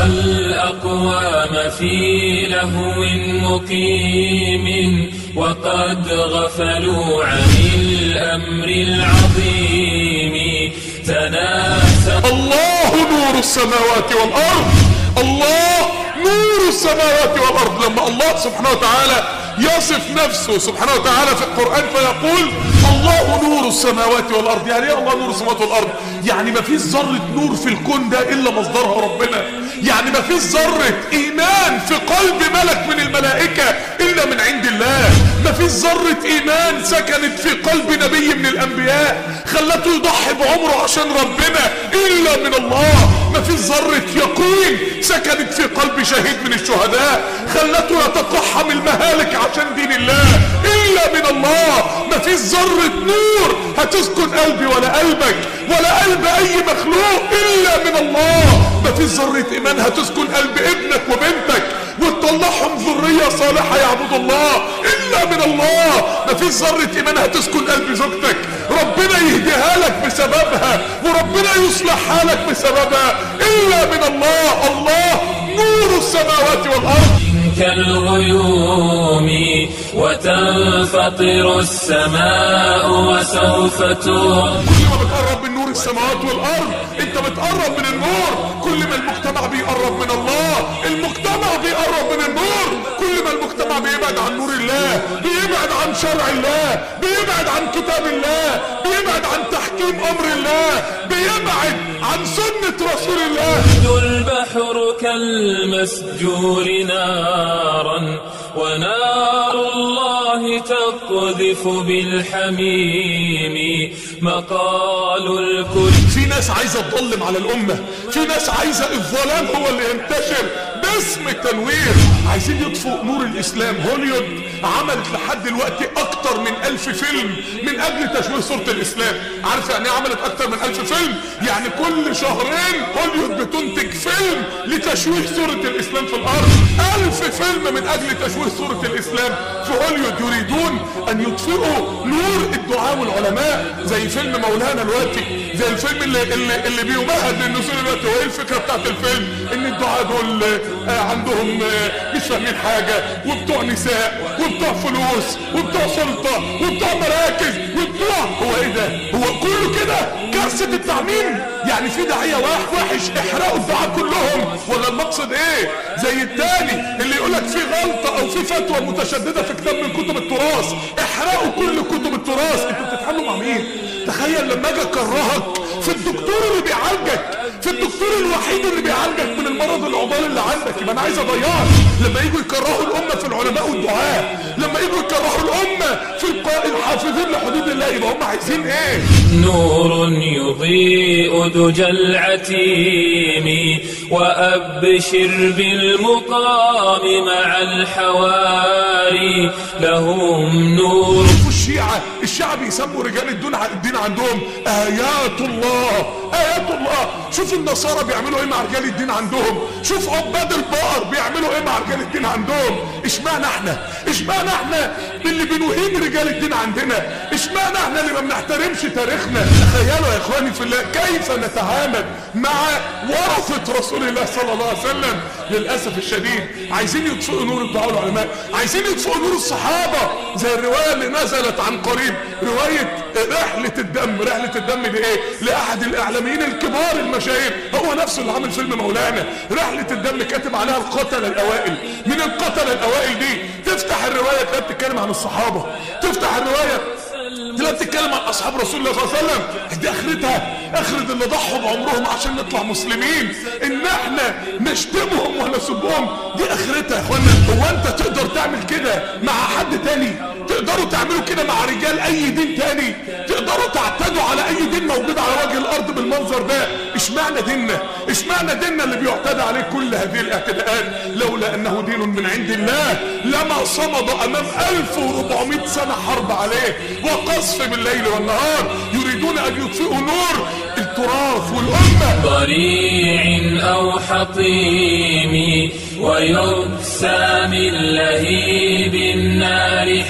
ترى الأقوام في لهو مقيم وقد غفلوا عن الأمر العظيم تناسوا الله نور السماوات والأرض الله نور السماوات والأرض لما الله سبحانه وتعالى يصف نفسه سبحانه وتعالى في القرآن فيقول الله نور السماوات والأرض يعني ايه الله نور السماوات والأرض يعني ما فيش ذرة نور في الكون ده إلا مصدرها ربنا يعني ما فيش ذرة إيمان في قلب ملك من الملائكة إلا من عند الله ما فيش ذرة إيمان سكنت في قلب نبي من الأنبياء خلته يضحي بعمره عشان ربنا إلا من الله ما فيش ذرة يقين سكنت في قلب شهيد من الشهداء خلته يتقحم المهالك عشان دين الله إلا من الله ما فيش ذرة نور هتسكن قلبي ولا قلبك ولا قلب أي مخلوق إلا من الله ما فيش ذرة إيمان هتسكن قلب ابنك وبنتك وتطلعهم ذرية صالحة يعبدوا الله إلا من الله ما فيش ذرة إيمان هتسكن قلب زوجتك ربنا يهديها لك بسببها وربنا يصلح حالك بسببها إلا من الله الله نور السماوات والأرض كالغيوم وتنفطر السماء وسوف تغ كل ما بتقرب من نور السماوات والارض انت بتقرب من النور كل ما المجتمع بيقرب من الله المجتمع بيقرب من النور كل ما المجتمع بيبعد عن نور الله بيبعد عن شرع الله بيبعد عن كتاب الله بيبعد عن تحكيم امر الله بيبعد عن سنة رسول الله البحر كالمسجور نارا ونار الله تقذف بالحميم مقال الكل في ناس عايزة تظلم على الأمة في ناس عايزة الظلام هو اللي ينتشر باسم التنوير عايزين يطفوا نور الإسلام هوليود عملت لحد دلوقتي أكتر من ألف فيلم من أجل تشويه صورة الإسلام عارف يعني ايه عملت أكتر من ألف فيلم يعني كل شهرين هوليود بتنتج فيلم لتشويه صورة الإسلام في الأرض ألف فيلم من أجل تشويه صورة الإسلام في هوليود يريدون أن يطفئوا نور الدعاء والعلماء زي فيلم مولانا دلوقتي زي الفيلم اللي اللي, اللي بيمهد للنزول دلوقتي وايه الفكره بتاعت الفيلم ان الدعاء دول آه، عندهم آه، مش فاهمين حاجه وبتوع نساء وبتوع فلوس وبتوع سلطه وبتوع مراكز وبتوع هو ايه ده هو كله كده كارثه التعميم يعني في داعيه واحد وحش احرقوا الدعاء كلهم ولا المقصد ايه زي التاني اللي يقول لك في غلطه او في فتوى متشدده في كتاب من كتب التراث احرقوا كل كتب التراث انتوا بتتعاملوا مع مين تخيل لما اجي اكرهك في الدكتور اللي بيعالجك في الدكتور الوحيد اللي بيعالجك من المرض العضال اللي عندك يبقى انا عايز اضيعك لما يجوا يكرهوا الامه في العلماء والدعاء لما يجوا يكرهوا الامه في القا- الحافظين لحدود الله يبقى هم عايزين ايه نور يضيء دجى العتيم وأبشر بالمقام مع الحواري لهم نور شوفوا الشيعة الشيعة بيسموا رجال الدين الدين عندهم آيات الله آيات الله شوف النصارى بيعملوا ايه مع رجال الدين عندهم شوف عباد البقر بيعملوا ايه مع رجال الدين عندهم اشمعنى احنا اشمعنى احنا اللي بنهين رجال الدين عندنا اشمعنى احنا اللي ما بنحترمش تاريخنا تخيلوا يا اخواني في الله كيف نتعامل مع ورثة رسول الله صلى الله عليه وسلم للأسف الشديد عايزين يطفئوا نور الدعاء والعلماء عايزين يطفئوا نور الصحابة زي الرواية اللي نزلت عن قريب رواية رحلة الدم رحلة الدم دي ايه لأحد الإعلاميين الكبار المشاهير هو نفسه اللي عامل فيلم مولانا رحلة الدم كاتب عليها القتلة الأوائل من القتلة الأوائل دي تفتح الرواية تلاقي بتتكلم عن الصحابة تفتح الرواية تلاقي بتتكلم عن اصحاب رسول الله صلى الله عليه وسلم دي اخرتها اخرة اللي ضحوا بعمرهم عشان نطلع مسلمين ان احنا نشتمهم ونسبهم دي اخرتها يا اخوانا هو انت تقدر تعمل كده مع حد تاني تقدروا تعملوا كده مع رجال اي دين تاني تقدروا تعتدوا على اي دين موجود على وجه الارض بالمنظر ده اشمعنى ديننا اشمعنى ديننا اللي بيعتدى عليه كل هذه الاعتداءات لولا انه دين من عند الله لما صمد امام 1400 سنة حرب عليه وقصف بالليل والنهار يريدون ان يطفئوا نور التراث والامة ضريع أو حطيم ويكسى من لهيب النار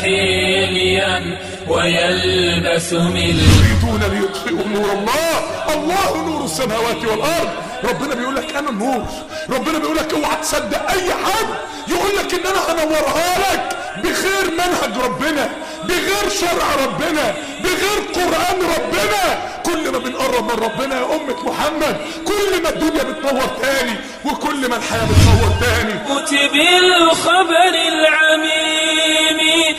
حليا ويلبس من يريدون ليطفئوا نور الله الله نور السماوات والارض ربنا بيقول لك انا النور ربنا بيقول لك اوعى تصدق اي حد يقول لك ان انا هنورها لك بغير منهج ربنا بغير شرع ربنا بغير قرآن ربنا كل ما بنقرب من ربنا يا أمة محمد كل ما الدنيا بتنور تاني وكل ما الحياة بتنور تاني بالخبر العميم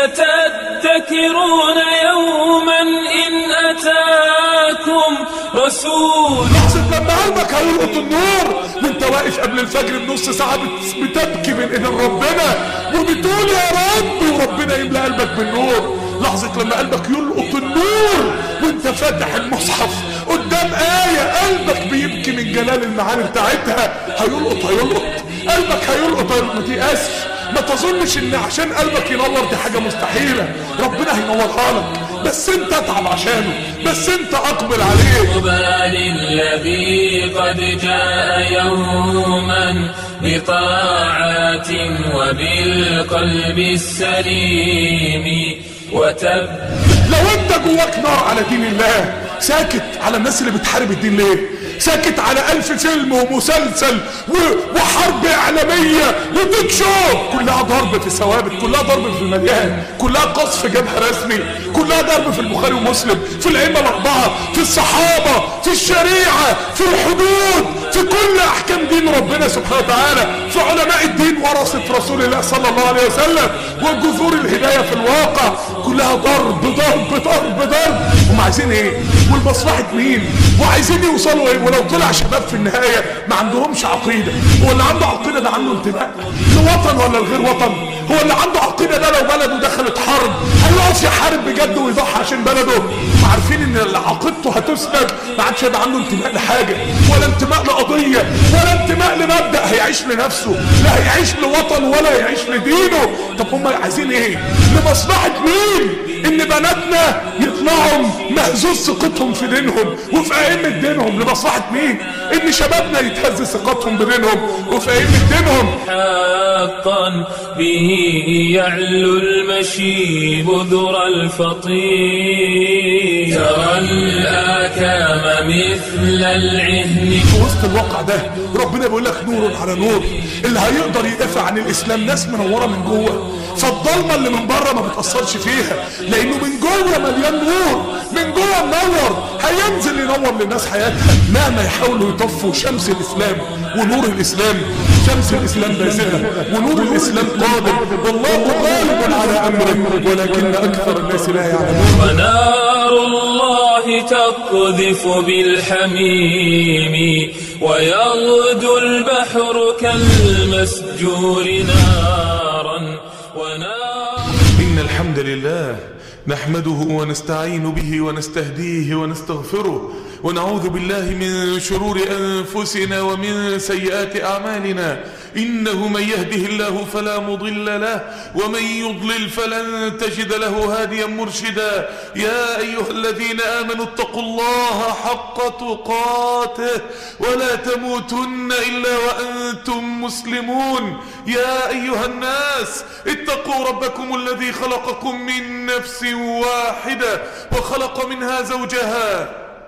ستذكرون يوما إن أتاكم رسول لحظة لما قلبك هيلقط النور وانت واقف قبل الفجر بنص ساعة بت- بتبكي من ايدين ربنا وبتقول يا رب وربنا يملى قلبك بالنور لحظة لما قلبك يلقط النور وانت فاتح المصحف قدام آية قلبك بيبكي من جلال المعاني بتاعتها هيلقط هيلقط قلبك هيلقط هيلقط ما تيأسش ما تظنش ان عشان قلبك ينور دي حاجة مستحيلة ربنا هينورها لك بس انت اتعب عشانه بس انت اقبل عليه طوبى للذي قد جاء يوما بطاعات وبالقلب السليم وتب لو انت جواك نار على دين الله ساكت على الناس اللي بتحارب الدين ليه ساكت على ألف فيلم ومسلسل و- وحرب إعلامية وتيك شو كلها ضرب في الثوابت كلها ضرب في المليان كلها قصف جبهة رسمي كلها ضرب في البخاري ومسلم في الأئمة الأربعة في الصحابة في الشريعة في الحدود في كل أحكام دين ربنا سبحانه وتعالى في علماء الدين ورثة رسول الله صلى الله عليه وسلم وجذور الهداية في الواقع كلها ضرب ضرب ضرب ضرب هم عايزين ايه والمصلحة مين وعايزين يوصلوا ايه ولو طلع شباب في النهاية ما عندهمش عقيدة هو اللي عنده عقيدة ده عنده انتماء لوطن ولا لغير وطن هو اللي عنده عقيدة ده لو بلده دخلت حرب هيقف يحارب بجد ويضحي عشان بلده عارفين ان اللي عقيدته هتسلب ما عادش هيبقى عنده انتماء لحاجة ولا انتماء لقضية ولا انتماء لمبدأ هيعيش لنفسه لا هيعيش لوطن ولا هيعيش لدينه طب هم عايزين ايه لمصلحة مين ان بناتنا يطلعوا مهزوز ثقتهم في دينهم وفي ائمة دينهم لمصلحة مين ان شبابنا يتهز ثقتهم بدينهم وفي ائمة دينهم حقا به يعلو المشيب ذر الفطير ترى الآكام مثل العهن في وسط الواقع ده ربنا بيقول لك نور على نور اللي هيقدر يدافع عن الاسلام ناس منوره من جوه فالضلمه اللي من بره ما بتاثرش فيها لانه من جوه مليان نور من جوه منور هينزل ينور للناس حياتها مهما يحاولوا يطفوا شمس الاسلام ونور الاسلام شمس الاسلام بازغه ونور الاسلام قادم والله غالب على امره ولكن اكثر الناس لا يعلمون ونار الله تقذف بالحميم ويغدو البحر كالمسجور نارا ونار إن الحمد لله نحمده ونستعين به ونستهديه ونستغفره ونعوذ بالله من شرور أنفسنا ومن سيئات أعمالنا إنه من يهده الله فلا مضل له ومن يضلل فلن تجد له هاديا مرشدا يا أيها الذين آمنوا اتقوا الله حق تقاته ولا تموتن إلا وأنتم مسلمون يا أيها الناس اتقوا ربكم الذي خلقكم من نفس واحدة وخلق منها زوجها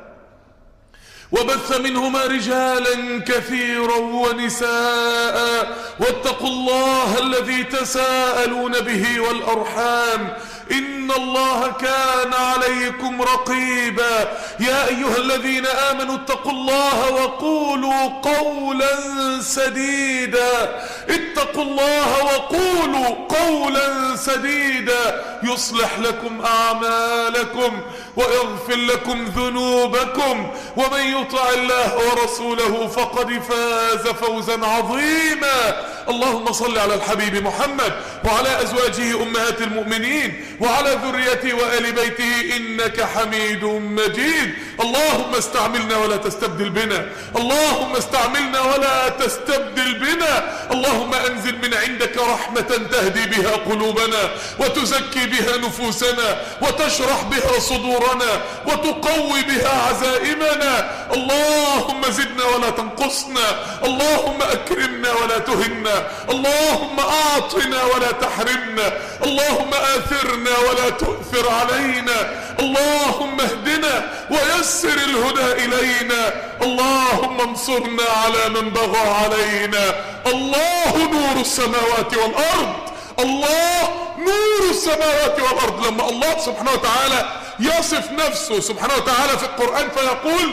وبث منهما رجالا كثيرا ونساء واتقوا الله الذي تساءلون به والأرحام إن الله كان عليكم رقيبا يا أيها الذين آمنوا اتقوا الله وقولوا قولا سديدا اتقوا الله وقولوا قولا سديدا يصلح لكم أعمالكم ويغفر لكم ذنوبكم ومن يطع الله ورسوله فقد فاز فوزا عظيما اللهم صل على الحبيب محمد وعلى أزواجه أمهات المؤمنين وعلى ذريته وآل بيته إنك حميد مجيد اللهم استعملنا ولا تستبدل بنا اللهم استعملنا ولا تستبدل بنا اللهم أنزل من عندك رحمة تهدي بها قلوبنا وتزكي بها نفوسنا وتشرح بها صدورنا وتقوي بها عزائمنا اللهم زدنا ولا تنقصنا اللهم أكرمنا ولا ولا تهنا اللهم اعطنا ولا تحرمنا اللهم اثرنا ولا تؤثر علينا اللهم اهدنا ويسر الهدى الينا اللهم انصرنا على من بغى علينا الله نور السماوات والارض الله نور السماوات والارض لما الله سبحانه وتعالى يصف نفسه سبحانه وتعالى في القرآن فيقول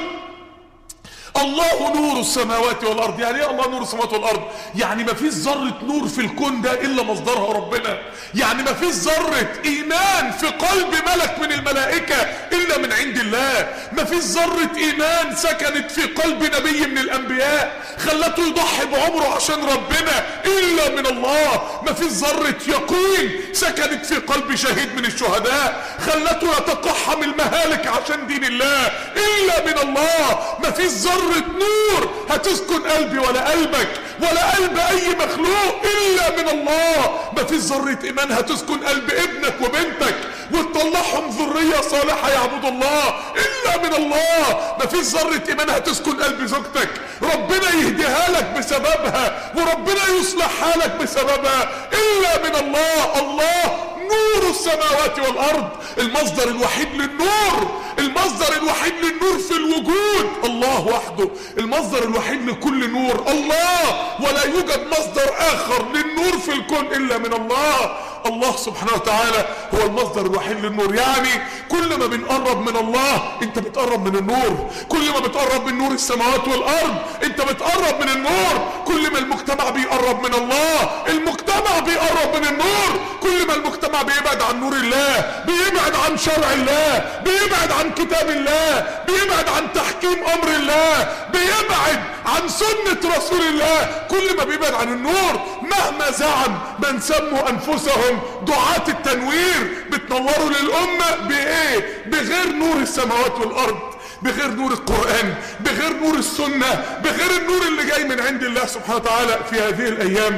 الله نور السماوات والارض يعني ايه الله نور السماوات والارض يعني ما فيش ذره نور في الكون ده الا مصدرها ربنا يعني ما فيش ذره ايمان في قلب ملك من الملائكه الا من عند الله ما فيش ذره ايمان سكنت في قلب نبي من الانبياء خلته يضحي بعمره عشان ربنا الا من الله ما فيش ذره يقين سكنت في قلب شهيد من الشهداء خلته يتقحم المهالك عشان دين الله الا من الله ما فيش ذره نور هتسكن قلبي ولا قلبك ولا قلب اي مخلوق الا من الله ما فيش ذره ايمان هتسكن قلب ابنك وبنتك وتطلعهم ذريه صالحه يعبدوا الله الا من الله ما فيش ذره ايمان هتسكن قلب زوجتك ربنا يهديها لك بسببها وربنا يصلحها لك بسببها الا من الله الله نور السماوات والارض المصدر الوحيد للنور المصدر الوحيد للنور في الوجود الله وحده المصدر الوحيد لكل نور الله ولا يوجد مصدر اخر للنور في الكون الا من الله الله سبحانه وتعالى هو المصدر الوحيد للنور يعني كل ما بنقرب من الله انت بتقرب من النور كل ما بتقرب من نور السماوات والارض انت بتقرب من النور كل ما المجتمع بيقرب من الله المجتمع بيقرب من النور كل ما المجتمع بيبعد عن نور الله بيبعد عن شرع الله بيبعد عن كتاب الله بيبعد عن تحكيم امر الله بيبعد عن سنة رسول الله كل ما بيبعد عن النور مهما زعم من سموا انفسهم دعاة التنوير بتنوروا للامة بايه بغير نور السماوات والارض بغير نور القرآن بغير نور السنة بغير النور اللي جاي من عند الله سبحانه وتعالى في هذه الايام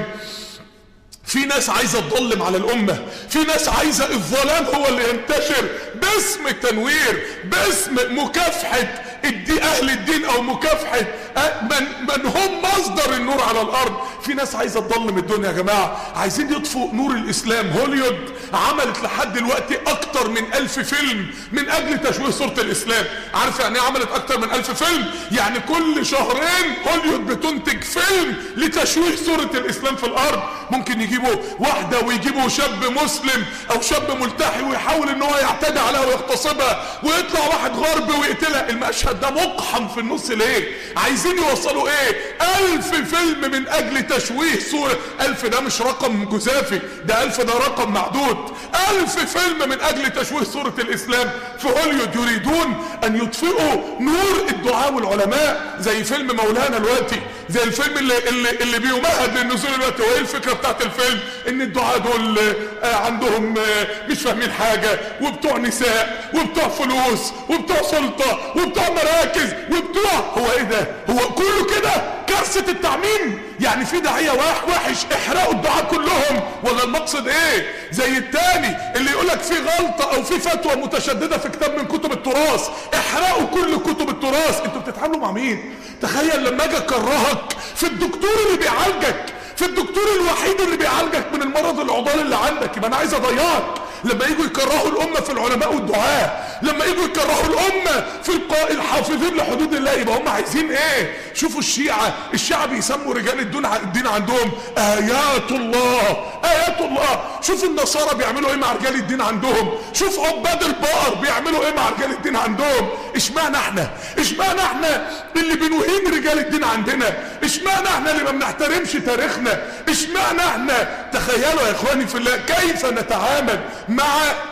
في ناس عايزة تظلم على الأمة في ناس عايزة الظلام هو اللي ينتشر باسم التنوير باسم مكافحة الدي أهل الدين أو مكافحة من, من هم مصدر النور على الأرض في ناس عايزة تظلم الدنيا يا جماعة عايزين يطفوا نور الإسلام هوليود عملت لحد دلوقتي أكتر من ألف فيلم من أجل تشويه صورة الإسلام عارف يعني ايه عملت أكتر من ألف فيلم يعني كل شهرين هوليود بتنتج فيلم لتشويه صورة الإسلام في الأرض ممكن يجيبوا واحدة ويجيبوا شاب مسلم أو شاب ملتحي ويحاول إن هو يعتدي عليها ويغتصبها ويطلع واحد غربي ويقتلها المشهد ده مقحم في النص ليه عايزين يوصلوا ايه ألف فيلم من أجل تشويه صورة ألف ده مش رقم جزافي ده ألف ده رقم معدود ألف فيلم من أجل تشويه صورة الإسلام في هوليود يريدون أن يطفئوا نور الدعاء والعلماء زي فيلم مولانا دلوقتي زي الفيلم اللي اللي, اللي بيمهد للنزول دلوقتي وايه الفكره بتاعت الفيلم ان الدعاء دول آه عندهم آه مش فاهمين حاجه وبتوع نساء وبتوع فلوس وبتوع سلطه وبتوع مراكز وبتوع هو ايه ده هو كله كده كارثه التعميم يعني في داعيه وحش احرقوا الدعاء كلهم ولا المقصد ايه زي التاني اللي يقولك في غلطه او في فتوى متشدده في كتاب من كتب التراث احرقوا كل كتب التراث انتوا بتتعاملوا مع مين تخيل لما اجي اكرهك في الدكتور اللي بيعالجك في الدكتور الوحيد اللي بيعالجك من المرض العضال اللي عندك يبقى انا عايز اضيعك لما يجوا يكرهوا الامه في العلماء والدعاء لما يجوا يكرهوا الامه في القا... الحافظين لحدود الله يبقى هم عايزين ايه شوفوا الشيعه الشيعه بيسموا رجال الدين الدين عندهم ايات الله ايات الله شوفوا النصارى بيعملوا ايه مع رجال الدين عندهم شوف عباد البقر بيعملوا ايه مع رجال الدين عندهم اشمعنى احنا اشمعنى احنا اللي بنهين رجال الدين عندنا اشمعنى احنا اللي ما بنحترمش تاريخنا اشمعنى احنا تخيلوا يا اخواني في الله كيف نتعامل مع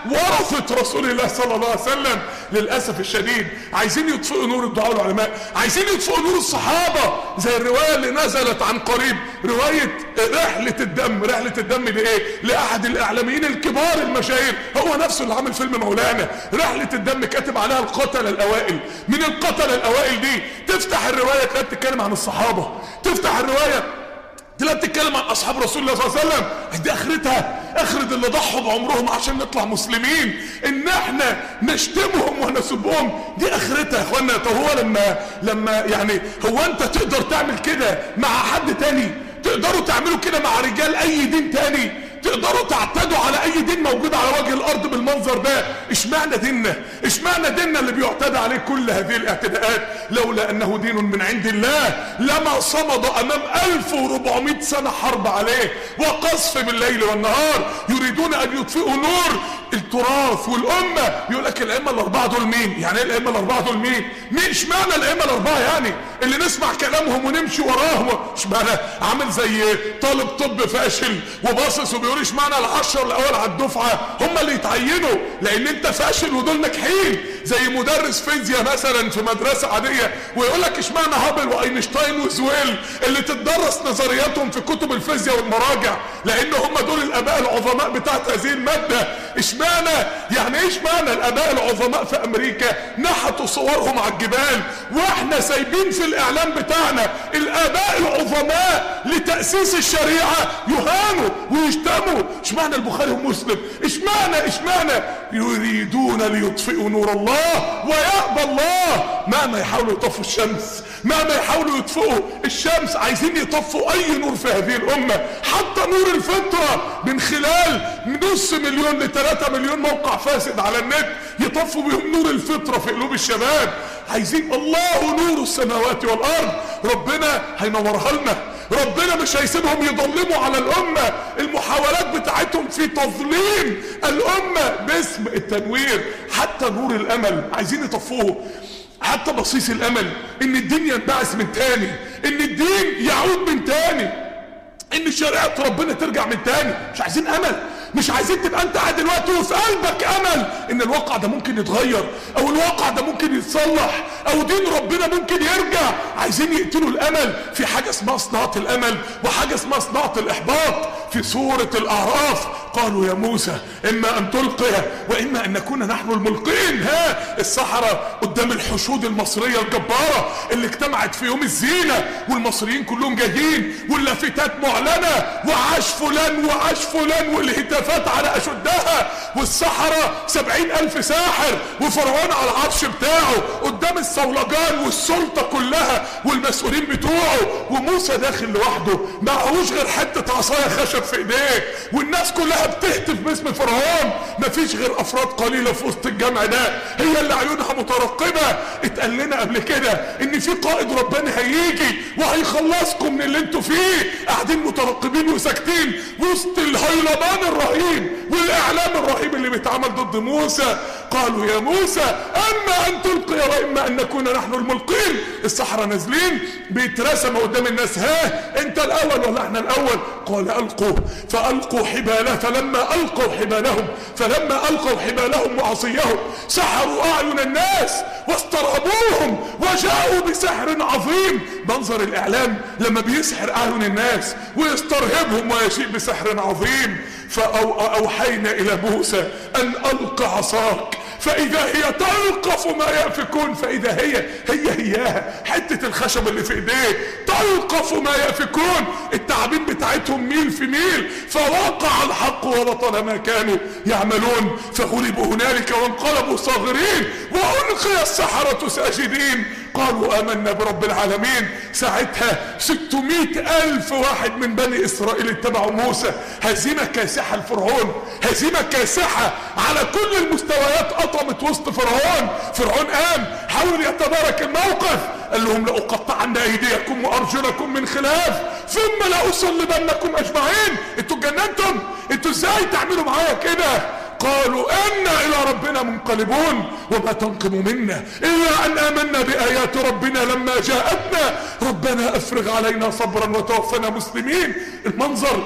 ورثة رسول الله صلى الله عليه وسلم للأسف الشديد عايزين يطفئوا نور الدعاء والعلماء عايزين يطفئوا نور الصحابة زي الرواية اللي نزلت عن قريب رواية رحلة الدم رحلة الدم دي ايه لأحد الإعلاميين الكبار المشاهير هو نفسه اللي عامل فيلم مولانا رحلة الدم كاتب عليها القتلة الأوائل من القتلة الأوائل دي تفتح الرواية تلاقي بتتكلم عن الصحابة تفتح الرواية تلاقي بتتكلم عن اصحاب رسول الله صلى الله عليه وسلم دي اخرتها اخرة اللي ضحوا بعمرهم عشان نطلع مسلمين ان احنا نشتمهم ونسبهم دي اخرتها يا اخوانا طب هو لما لما يعني هو انت تقدر تعمل كده مع حد تاني تقدروا تعملوا كده مع رجال اي دين تاني تقدروا تعتدوا على اي دين موجود على وجه الارض بالمنظر ده اشمعنى ديننا اشمعنى ديننا اللي بيعتدى عليه كل هذه الاعتداءات لولا انه دين من عند الله لما صمد امام 1400 سنة حرب عليه وقصف بالليل والنهار يريدون ان يطفئوا نور التراث والامة يقول لك الائمة الاربعة دول مين يعني ايه الائمة الاربعة دول مين مين اشمعنى الائمة الاربعة يعني اللي نسمع كلامهم ونمشي وراهم اشمعنى عامل زي طالب طب فاشل وباصص وبيقول اشمعنى العشر الاول على الدفعة هم اللي يتعينوا لان انت فاشل ودول ناجحين زي مدرس فيزياء مثلا في مدرسة عادية ويقول لك اشمعنى هابل واينشتاين وزويل اللي تدرس نظرياتهم في كتب الفيزياء والمراجع لان هم دول الاباء العظماء بتاعت هذه المادة اشمعنى يعني ايه اشمعنى الاباء العظماء في امريكا نحتوا صورهم على الجبال واحنا سايبين في الاعلام بتاعنا الاباء العظماء لتأسيس الشريعة يهانوا ويشتموا اشمعنى البخاري ومسلم اشمعنى اشمعنى يريدون ليطفئوا نور الله ويأبى الله مهما يحاولوا يطفوا الشمس مهما يحاولوا يطفئوا الشمس عايزين يطفوا اي نور في هذه الامة حتى نور الفطرة من خلال نص مليون لثلاثة مليون موقع فاسد على النت يطفوا بهم نور الفطرة في قلوب الشباب عايزين الله نور السماوات والارض ربنا هينورها لنا ربنا مش هيسيبهم يضلموا على الامة المحاولات بتاعتهم في تظليم الامة باسم التنوير حتى نور الامل عايزين يطفوه حتى بصيص الامل ان الدين ينبعث من تاني ان الدين يعود من تاني ان شريعة ربنا ترجع من تاني مش عايزين امل مش عايزين تبقى انت قاعد دلوقتي وفي قلبك امل ان الواقع ده ممكن يتغير او الواقع ده ممكن يتصلح او دين ربنا ممكن يرجع عايزين يقتلوا الامل في حاجة اسمها صناعة الامل وحاجة اسمها صناعة الاحباط في سورة الاعراف قالوا يا موسى اما ان تلقي واما ان نكون نحن الملقين ها السحرة قدام الحشود المصرية الجبارة اللي اجتمعت في يوم الزينة والمصريين كلهم جايين واللافتات معلنة وعاش فلان وعاش فلان والهتافات على اشدها والسحرة سبعين الف ساحر وفرعون على العرش بتاعه قدام الصولجان والسلطة كلها والمسؤولين بتوعه وموسى داخل لوحده معهوش غير حتة عصاية خشب في ايديه والناس كلها بتهتف باسم فرعون مفيش غير افراد قليلة في وسط الجمع ده هي اللي عيونها مترقبة اتقال لنا قبل كده ان في قائد رباني هيجي وهيخلصكم من اللي انتوا فيه قاعدين مترقبين وساكتين وسط الهيلمان الرهيب والاعلام الرهيب اللي بيتعمل ضد موسى قالوا يا موسى اما ان تلقي واما ان نكون نحن الملقين السحرة نازلين بيترسموا قدام الناس ها انت الاول ولا احنا الاول قال القوا فالقوا حباله فلما القوا حبالهم فلما القوا حبالهم وعصيهم سحروا اعين الناس واسترهبوهم وجاءوا بسحر عظيم منظر الاعلام لما بيسحر اعين الناس ويسترهبهم ويشيء بسحر عظيم فاوحينا الى موسى ان الق عصاك فاذا هي تلقف ما يأفكون فاذا هي هي هياها حتة الخشب اللي في ايديه تلقف ما يأفكون التعابين بتاعتهم ميل في ميل فوقع الحق وبطل ما كانوا يعملون فغلبوا هنالك وانقلبوا صاغرين والقي السحرة ساجدين قالوا امنا برب العالمين ساعتها 600 الف واحد من بني اسرائيل اتبعوا موسى هزيمة كاسحة لفرعون هزيمة كاسحة على كل المستويات قطمت وسط فرعون فرعون قام حاول يتدارك الموقف قال لهم لأقطعن ايديكم وارجلكم من خلاف ثم لأصلبنكم اجمعين انتوا اتجننتم انتوا ازاي تعملوا معايا كده قالوا انا الى ربنا منقلبون وما تنقم منا الا ان امنا بايات ربنا لما جاءتنا ربنا افرغ علينا صبرا وتوفنا مسلمين المنظر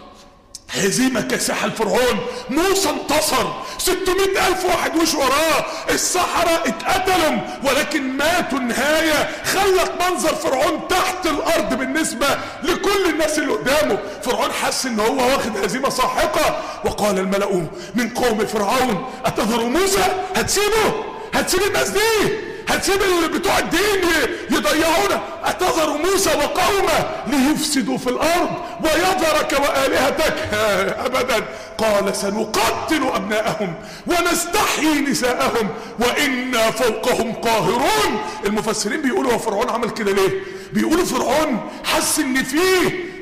هزيمة كاسحة الفرعون موسى انتصر 600 ألف واحد وش وراه السحرة اتقتلوا ولكن ماتوا النهاية خلت منظر فرعون تحت الأرض بالنسبة لكل الناس اللي قدامه فرعون حس ان هو واخد هزيمة ساحقة وقال الملأ من قوم فرعون أتذر موسى هتسيبه هتسيب الناس دي هتسيب اللي بتوع الدين يضيعونا اتذر موسى وقومه ليفسدوا في الارض ويذرك والهتك ابدا قال سنقتل ابناءهم ونستحيي نساءهم وانا فوقهم قاهرون المفسرين بيقولوا هو فرعون عمل كده ليه بيقولوا فرعون حس ان فيه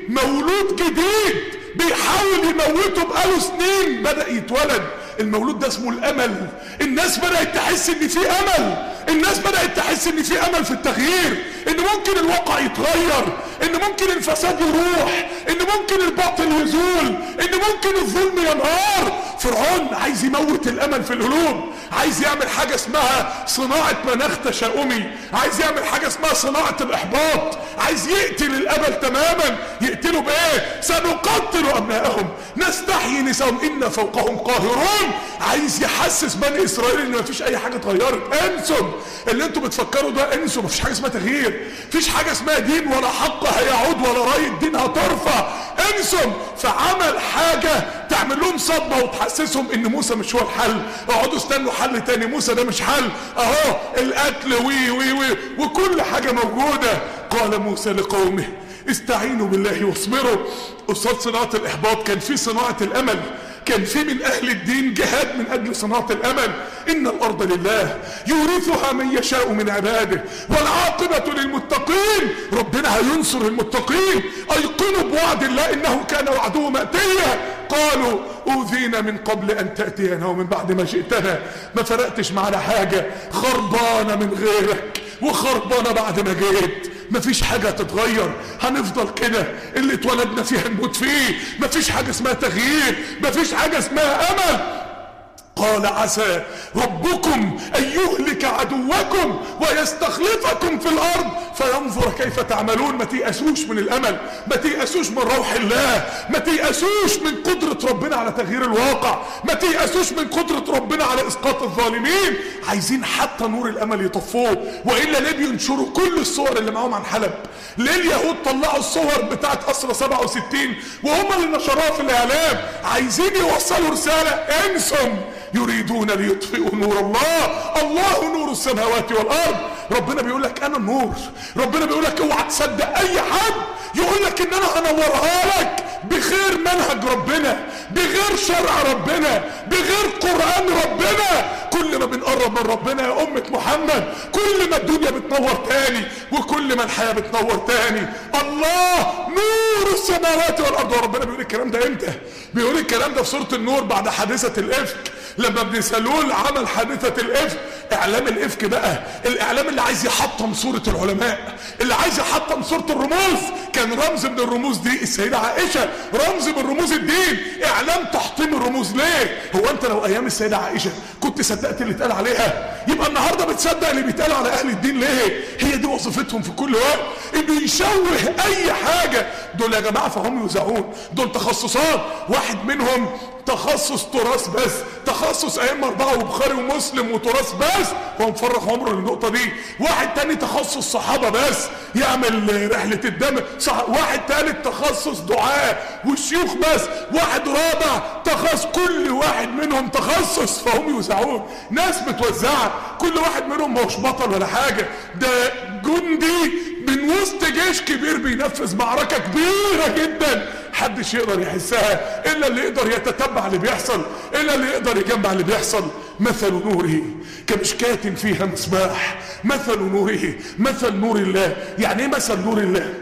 مولود جديد بيحاول يموته بقاله سنين بدأ يتولد المولود ده اسمه الامل الناس بدأت تحس ان في امل الناس بدأت تحس ان في امل في التغيير ان ممكن الواقع يتغير ان ممكن الفساد يروح ان ممكن الباطل يزول ان ممكن الظلم ينهار فرعون عايز يموت الامل في القلوب عايز يعمل حاجة اسمها صناعة مناخ تشاؤمي عايز يعمل حاجة اسمها صناعة الاحباط عايز يقتل الامل تماما يقتله بايه سنقتل ابنائهم نستحيي نساءهم ان فوقهم قاهرون عايز يحسس بني اسرائيل ان مفيش اي حاجة اتغيرت انسوا اللي انتوا بتفكروا ده انسوا مفيش حاجة اسمها تغيير مفيش حاجة اسمها دين ولا حق هيعود ولا راية دين هترفع انسوا فعمل حاجة تعمل لهم صدمة وتحسسهم ان موسى مش هو الحل اقعدوا استنوا حل تاني موسى ده مش حل اهو القتل وي وي وي وكل حاجة موجودة قال موسى لقومه استعينوا بالله واصبروا قصاد صناعة الاحباط كان في صناعة الامل كان في من اهل الدين جهاد من اجل صناعة الامل ان الارض لله يورثها من يشاء من عباده والعاقبة للمتقين ربنا هينصر المتقين ايقنوا بوعد الله انه كان وعده مأتيا قالوا اوذينا من قبل ان تأتينا ومن بعد ما جئتنا ما فرقتش معنا حاجة خربانة من غيرك وخربانة بعد ما جيت مفيش حاجة تتغير هنفضل كده اللي اتولدنا فيه هنموت فيه مفيش حاجة اسمها تغيير مفيش حاجة اسمها امل قال عسى ربكم ان يهلك عدوكم ويستخلفكم في الارض فينظر كيف تعملون ما تيأسوش من الامل ما تيأسوش من روح الله ما تيأسوش من قدرة ربنا على تغيير الواقع ما تيأسوش من قدرة ربنا على اسقاط الظالمين عايزين حتى نور الامل يطفوه والا ليه بينشروا كل الصور اللي معاهم عن حلب ليه اليهود طلعوا الصور بتاعت اسرى 67 وهم اللي نشروها في الاعلام عايزين يوصلوا رسالة انسم يريدون ليطفئوا نور الله الله نور السماوات والارض ربنا بيقول لك انا النور ربنا بيقول لك اوعى تصدق اي حد يقول لك ان انا هنورها لك بغير منهج ربنا بغير شرع ربنا بغير قرآن ربنا كل ما بنقرب من ربنا يا أمة محمد كل ما الدنيا بتنور تاني وكل ما الحياة بتنور تاني الله نور السماوات والأرض وربنا بيقول الكلام ده امتى بيقول الكلام ده في سورة النور بعد حادثة الإفك لما ابن سلول عمل حادثة الإفك إعلام الإفك بقى الإعلام اللي عايز يحطم صورة العلماء اللي عايز يحطم صورة الرموز كان رمز من الرموز دي السيدة عائشة رمز من رموز الدين إعلام تحطيم الرموز ليه هو أنت لو أيام السيدة عائشة كنت صدقت اللي اتقال عليها يبقى النهاردة بتصدق اللي بيتقال على أهل الدين ليه هي دي وظيفتهم في كل وقت إنه يشوه أي حاجة دول يا جماعة فهم يوزعون دول تخصصات واحد منهم تخصص تراث بس تخصص ائمه اربعه وبخاري ومسلم وتراث بس هو مفرغ عمره للنقطه دي واحد تاني تخصص صحابه بس يعمل رحله الدم صح واحد تالت تخصص دعاء والشيوخ بس واحد رابع تخصص كل واحد منهم تخصص فهم يوزعون ناس متوزعه كل واحد منهم مش بطل ولا حاجه ده جندي من وسط جيش كبير بينفذ معركه كبيره جدا محدش يقدر يحسها الا اللي يقدر يتتبع اللي بيحصل الا اللي يقدر يجمع اللي بيحصل مثل نوره كمشكاة فيها مصباح مثل نوره مثل نور الله يعني ايه مثل نور الله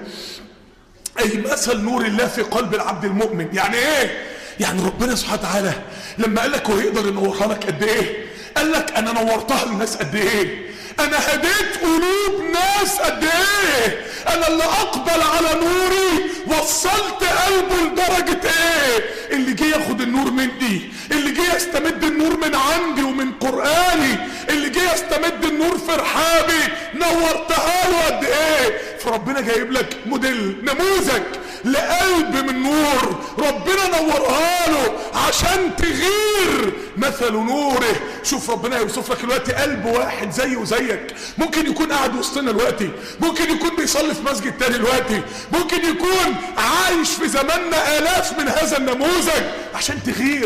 اي مثل نور الله في قلب العبد المؤمن يعني ايه يعني ربنا سبحانه وتعالى لما قال لك هو يقدر ينورها لك قد ايه قال لك انا نورتها للناس قد ايه انا هديت قلوب ناس قد ايه انا اللي اقبل على نوري وصلت قلبه لدرجة ايه اللي جه ياخد النور مني اللي جه يستمد النور من عندي ومن قرآني اللي جه يستمد النور في رحابي نورتها له قد ايه فربنا جايب لك موديل نموذج لقلب من نور ربنا نورها له عشان تغير مثل نوره شوف ربنا يوصف لك دلوقتي قلب واحد زيه وزيك ممكن يكون قاعد وسطنا دلوقتي ممكن يكون بيصلي في مسجد تاني دلوقتي ممكن يكون عايش في زماننا الاف من هذا النموذج عشان تغير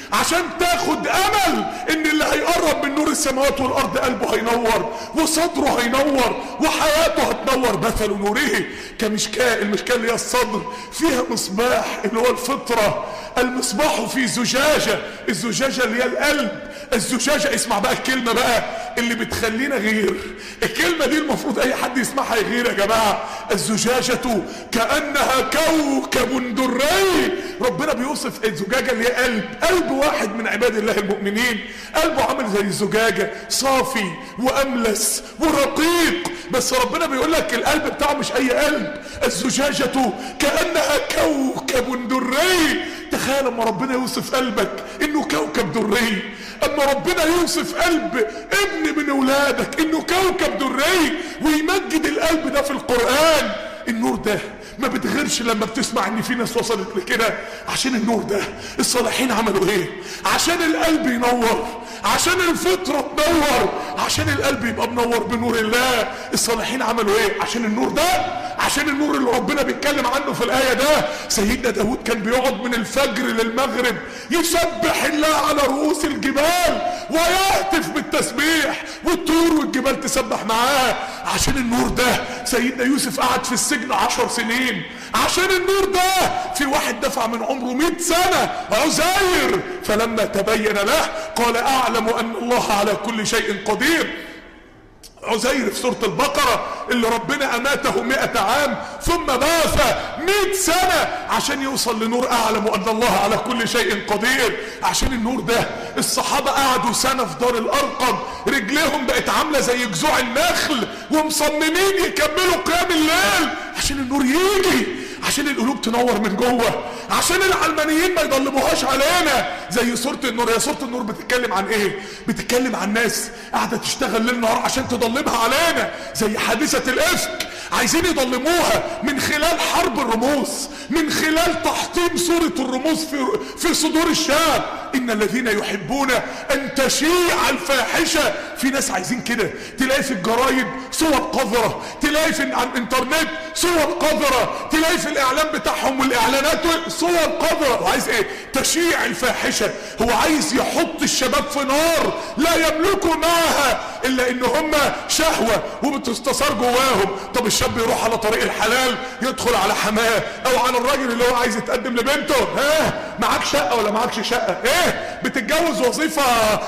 عشان تاخد امل ان اللي هيقرب من نور السماوات والارض قلبه هينور وصدره هينور وحياته هتنور مثل نوره كمشكاة المشكاة اللي هي الصدر فيها مصباح اللي هو الفطرة المصباح في زجاجة الزجاجة اللي هي القلب الزجاجة اسمع بقى الكلمة بقى اللي بتخلينا غير الكلمة دي المفروض اي حد يسمعها يغير يا جماعة الزجاجة كأنها كوكب دري ربنا بيوصف الزجاجة اللي هي قلب قلب واحد من عباد الله المؤمنين قلبه عامل زي الزجاجة صافي واملس ورقيق بس ربنا بيقول لك القلب بتاعه مش اي قلب الزجاجة كأنها كوكب دري تخيل لما ربنا يوصف قلبك انه كوكب دري اما ربنا يوصف قلب ابن من اولادك انه كوكب دري ويمجد القلب ده في القرآن النور ده ما بتغيرش لما بتسمع ان في ناس وصلت لكده عشان النور ده الصالحين عملوا ايه عشان القلب ينور عشان الفطرة تنور عشان القلب يبقى منور بنور الله الصالحين عملوا ايه عشان النور ده عشان النور اللي ربنا بيتكلم عنه في الآية ده سيدنا داود كان بيقعد من الفجر للمغرب يسبح الله على رؤوس الجبال ويهتف بالتسبيح والطيور والجبال تسبح معاه عشان النور ده سيدنا يوسف قعد في السجن عشر سنين عشان النور ده في واحد دفع من عمره مئة سنة عزير فلما تبين له قال أعلم أن الله على كل شيء قدير عزير في سورة البقرة اللي ربنا أماته مئة عام ثم بعث مئة سنة عشان يوصل لنور أعلم أن الله على كل شيء قدير عشان النور ده الصحابة قعدوا سنة في دار الأرقم رجليهم بقت عاملة زي جذوع النخل ومصممين يكملوا قيام الليل عشان النور يجي عشان القلوب تنور من جوه عشان العلمانيين ما يضلموهاش علينا زي سورة النور هي سورة النور بتتكلم عن ايه بتتكلم عن ناس قاعدة تشتغل ليل نهار عشان تضلمها علينا زي حادثة الافك عايزين يضلموها من خلال حرب الرموز من خلال تحطيم صورة الرموز في, في صدور الشعب ان الذين يحبون ان تشيع الفاحشة في ناس عايزين كده تلاقي في الجرايد صور قذرة تلاقي في على الانترنت صور قذرة تلاقي في الاعلام بتاعهم والاعلانات صور قذرة وعايز ايه تشيع الفاحشة هو عايز يحط الشباب في نار لا يملكوا معها الا ان هم شهوة وبتستثار جواهم طب الشاب يروح على طريق الحلال يدخل على حماه او على الراجل اللي هو عايز يتقدم لبنته ها معاك شقة ولا معاكش شقة ايه بتتجوز وظيفة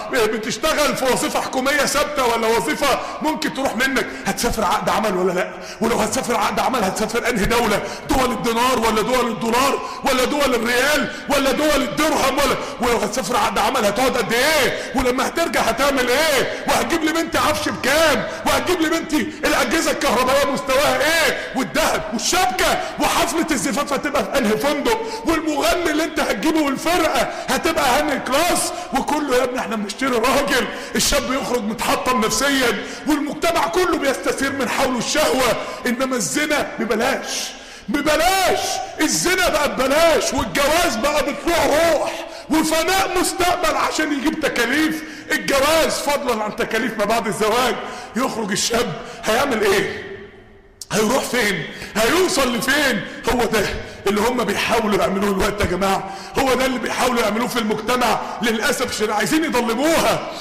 بتشتغل في وظيفة حكومية ثابتة ولا وظيفة ممكن تروح منك هتسافر عقد عمل ولا لا ولو هتسافر عقد عمل هتسافر انهي دولة دول الدينار ولا دول الدولار ولا دول الريال ولا دول الدرهم ولا ولو هتسافر عقد عمل هتقعد قد ايه ولما هترجع هتعمل ايه وهتجيب لي بنتي عفش بكام وهتجيب لي بنتي الاجهزة الكهربائية مستواها ايه والذهب والشبكة وحفلة الزفاف هتبقى في انهي فندق والمغني اللي انت هتجيبه والفرقة هتبقى هاني كلاس وكله يا ابني احنا بنشتري راجل الشاب يخرج متحطم نفسيا والمجتمع كله بيستثير من حوله الشهوة انما الزنا ببلاش ببلاش الزنا بقى ببلاش والجواز بقى بطلوع روح وفناء مستقبل عشان يجيب تكاليف الجواز فضلا عن تكاليف ما بعد الزواج يخرج الشاب هيعمل ايه هيروح فين هيوصل لفين هو ده اللي هم بيحاولوا يعملوه الوقت يا جماعة هو ده اللي بيحاولوا يعملوه في المجتمع للأسف شر عايزين يضلموها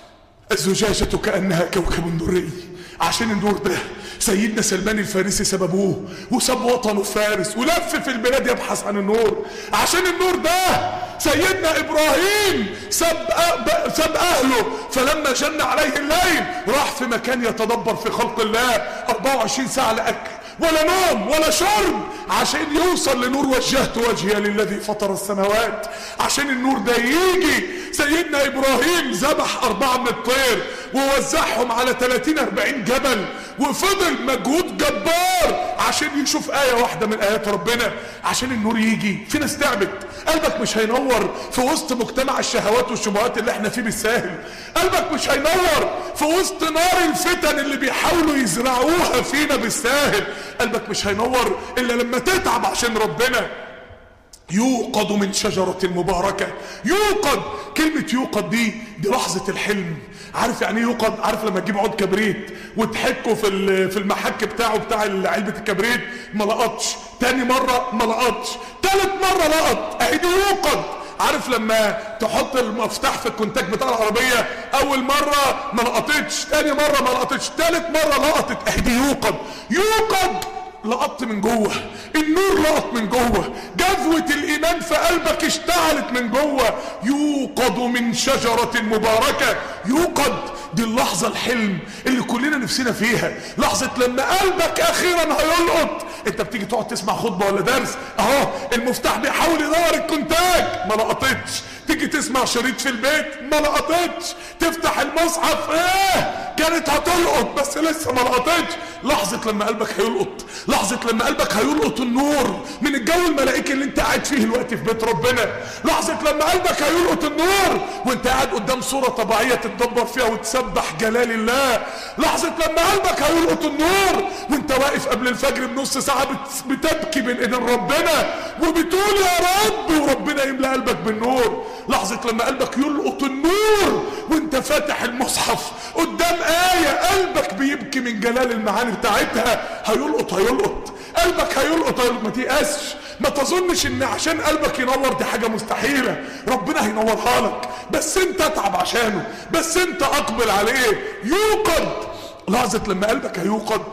الزجاجة كأنها كوكب دري عشان النور ده سيدنا سلمان الفارسي سببوه وساب وطنه فارس ولف في البلاد يبحث عن النور عشان النور ده سيدنا ابراهيم ساب أ- ساب اهله فلما جن عليه الليل راح في مكان يتدبر في خلق الله 24 ساعه لا اكل ولا نوم ولا شرب عشان يوصل لنور وجهت وجهي للذي فطر السماوات عشان النور ده يجي سيدنا ابراهيم ذبح اربعه من الطير ووزعهم على 30 40 جبل وفضل مجهود جبار عشان يشوف آية واحدة من آيات ربنا عشان النور يجي في ناس تعبت قلبك مش هينور في وسط مجتمع الشهوات والشبهات اللي احنا فيه بالساهل قلبك مش هينور في وسط نار الفتن اللي بيحاولوا يزرعوها فينا بالساهل قلبك مش هينور الا لما تتعب عشان ربنا يوقد من شجرة مباركة يوقد كلمة يوقد دي دي لحظة الحلم عارف يعني ايه يوقد عارف لما تجيب عود كبريت وتحكه في ال- في المحك بتاعه بتاع علبة الكبريت ما لقطش تاني مرة ما لقطش تالت مرة لقط اهي دي يوقد عارف لما تحط المفتاح في الكونتاك بتاع العربيه اول مره ما لقطتش تاني مره ما لقطتش تالت مره لقطت اهدي يوقد يوقد لقطت من جوه النور لقط من جوه جذوة الايمان في قلبك اشتعلت من جوه يوقد من شجرة مباركة يوقد دي اللحظة الحلم اللي كلنا نفسنا فيها لحظة لما قلبك اخيرا هيلقط انت بتيجي تقعد تسمع خطبة ولا درس اهو المفتاح بيحاول يدور الكونتاك ما لقطتش تيجي تسمع شريط في البيت ما لقطتش تفتح المصحف ايه كانت هتلقط بس لسه ما لقطتش لحظة لما قلبك هيلقط لحظة لما قلبك هيلقط النور من الجو الملائكي اللي انت قاعد فيه دلوقتي في بيت ربنا لحظة لما قلبك هيلقط النور وانت قاعد قدام صورة طبيعية تتدبر فيها وتسبح جلال الله لحظة لما قلبك هيلقط النور وانت واقف قبل الفجر بنص ساعة بت- بتبكي بين ايدين ربنا وبتقول يا رب وربنا يملى قلبك بالنور لحظة لما قلبك يلقط النور وانت فاتح المصحف قدام آية قلبك بيبكي من جلال المعاني بتاعتها هيلقط هيلقط قلبك هيلقط هيلقط ما تيأسش ما تظنش ان عشان قلبك ينور دي حاجة مستحيلة ربنا هينورها لك بس انت اتعب عشانه بس انت اقبل عليه يوقد لحظة لما قلبك هيوقد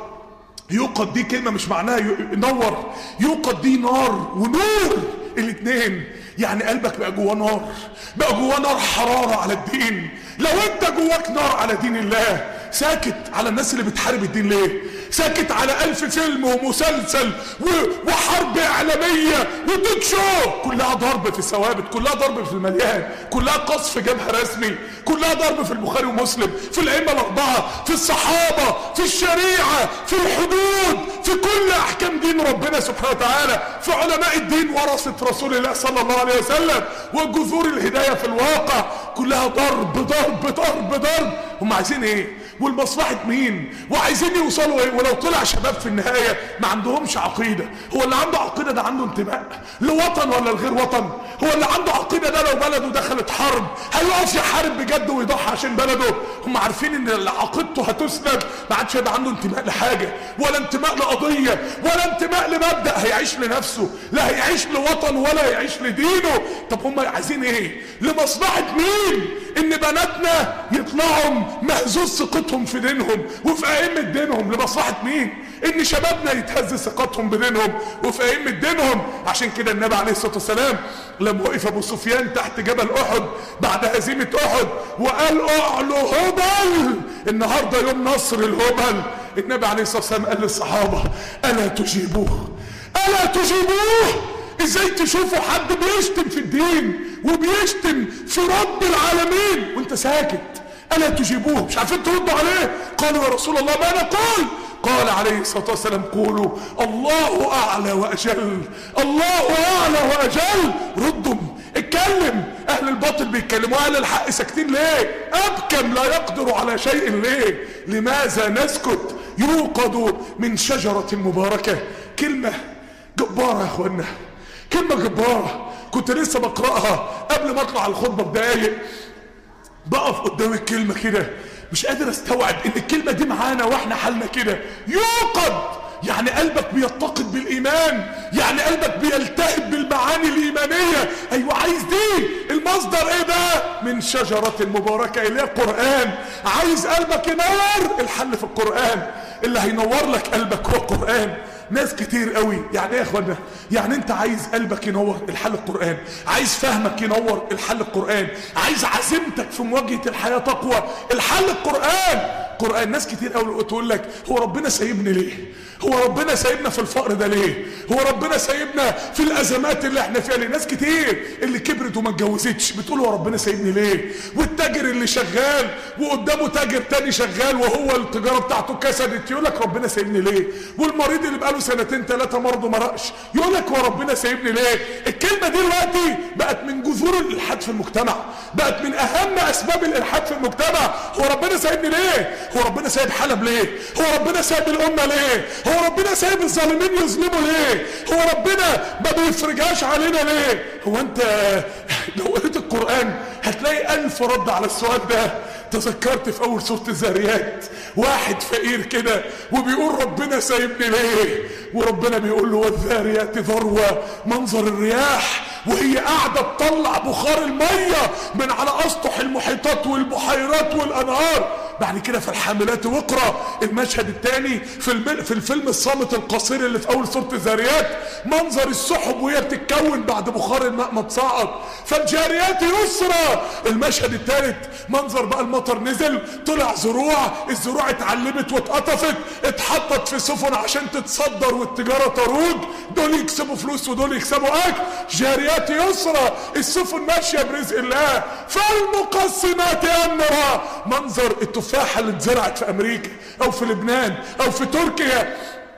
يوقد دي كلمة مش معناها ي- ينور يوقد دي نار ونور الاتنين يعني قلبك بقى جواه نار بقى جواه نار حرارة على الدين لو انت جواك نار على دين الله ساكت على الناس اللي بتحارب الدين ليه ساكت على ألف فيلم ومسلسل و- وحرب إعلامية وتوك شو كلها ضرب في الثوابت كلها ضرب في المليان كلها قصف جبهة رسمي كلها ضرب في البخاري ومسلم في الأئمة الأربعة في الصحابة في الشريعة في الحدود في كل أحكام دين ربنا سبحانه وتعالى في علماء الدين ورثة رسول الله صلى الله عليه وسلم وجذور الهداية في الواقع كلها ضرب ضرب ضرب ضرب هم عايزين ايه والمصلحة مين وعايزين يوصلوا ايه ولو طلع شباب في النهاية ما عندهمش عقيدة هو اللي عنده عقيدة ده عنده انتماء لوطن ولا لغير وطن هو اللي عنده عقيدة ده لو بلده دخلت حرب هيقف يحارب بجد ويضحي عشان بلده هم عارفين ان اللي عقيدته هتسلب ما عادش هيبقى عنده انتماء لحاجة ولا انتماء لقضية ولا انتماء لمبدأ هيعيش لنفسه لا هيعيش لوطن ولا هيعيش لدينه طب هم عايزين ايه لمصلحة مين ان بناتنا يطلعوا مهزوز ثقتهم في دينهم وفي ائمة دينهم لمصلحة مين ان شبابنا يتهز ثقتهم بدينهم وفي ائمة دينهم عشان كده النبي عليه الصلاة والسلام لما وقف ابو سفيان تحت جبل احد بعد هزيمة احد وقال اعلوا هبل النهاردة يوم نصر الهبل النبي عليه الصلاة والسلام قال للصحابة الا تجيبوه الا تجيبوه ازاي تشوفوا حد بيشتم في الدين وبيشتم في رب العالمين وانت ساكت الا تجيبوه مش عارفين تردوا عليه قالوا يا رسول الله ما نقول قال عليه الصلاة والسلام قولوا الله اعلى واجل الله اعلى واجل ردوا اتكلم اهل الباطل بيتكلموا اهل الحق ساكتين ليه ابكم لا يقدروا على شيء ليه لماذا نسكت يوقد من شجرة مباركة كلمة جبارة يا اخوانا كلمة جبارة كنت لسه بقرأها قبل ما اطلع الخطبة بدقايق بقف قدام الكلمة كده مش قادر استوعب ان الكلمة دي معانا واحنا حالنا كده يوقد يعني قلبك بيتقد بالايمان يعني قلبك بيلتهب بالمعاني الايمانية ايوه عايز دي المصدر ايه بقى من شجرة مباركة اللي هي القرآن عايز قلبك ينور الحل في القرآن اللي هينور لك قلبك هو القرآن ناس كتير قوي يعني ايه يا اخوانا يعني انت عايز قلبك ينور الحل القرآن عايز فهمك ينور الحل القرآن عايز عزيمتك في مواجهة الحياة تقوى الحل القرآن قرآن ناس كتير قوي تقول لك هو ربنا سايبني ليه هو ربنا سايبنا في الفقر ده ليه هو ربنا سايبنا في الازمات اللي احنا فيها ليه ناس كتير اللي كبرت وما اتجوزتش بتقول هو ربنا سايبني ليه والتاجر اللي شغال وقدامه تاجر تاني شغال وهو التجاره بتاعته كسدت يقول لك ربنا سايبني ليه والمريض اللي بقاله سنتين ثلاثه مرضه ما رقش يقول لك هو ربنا سايبني ليه الكلمه دي دلوقتي بقت من جذور الالحاد في المجتمع بقت من اهم اسباب الالحاد في المجتمع هو ربنا سايبني ليه هو ربنا سايب حلب ليه هو ربنا سايب الامه ليه هو ربنا سايب الظالمين يظلموا ليه هو ربنا ما بيفرجهاش علينا ليه هو انت لو قريت القران هتلاقي الف رد على السؤال ده تذكرت في اول سوره الذاريات واحد فقير كده وبيقول ربنا سايبني ليه وربنا بيقول له والذاريات ذروه منظر الرياح وهي قاعدة تطلع بخار المية من على اسطح المحيطات والبحيرات والانهار بعد كده في الحاملات وقرا المشهد الثاني في الم... في الفيلم الصامت القصير اللي في اول سوره الذاريات منظر السحب وهي بتتكون بعد بخار الماء ما تصعد فالجاريات يسرى المشهد الثالث منظر بقى المطر نزل طلع زروع الزروع اتعلمت واتقطفت اتحطت في سفن عشان تتصدر والتجاره تروج دول يكسبوا فلوس ودول يكسبوا اكل جاريات يسرى السفن ماشيه برزق الله فالمقسمات امرا منظر التفاحه اللي اتزرعت في امريكا او في لبنان او في تركيا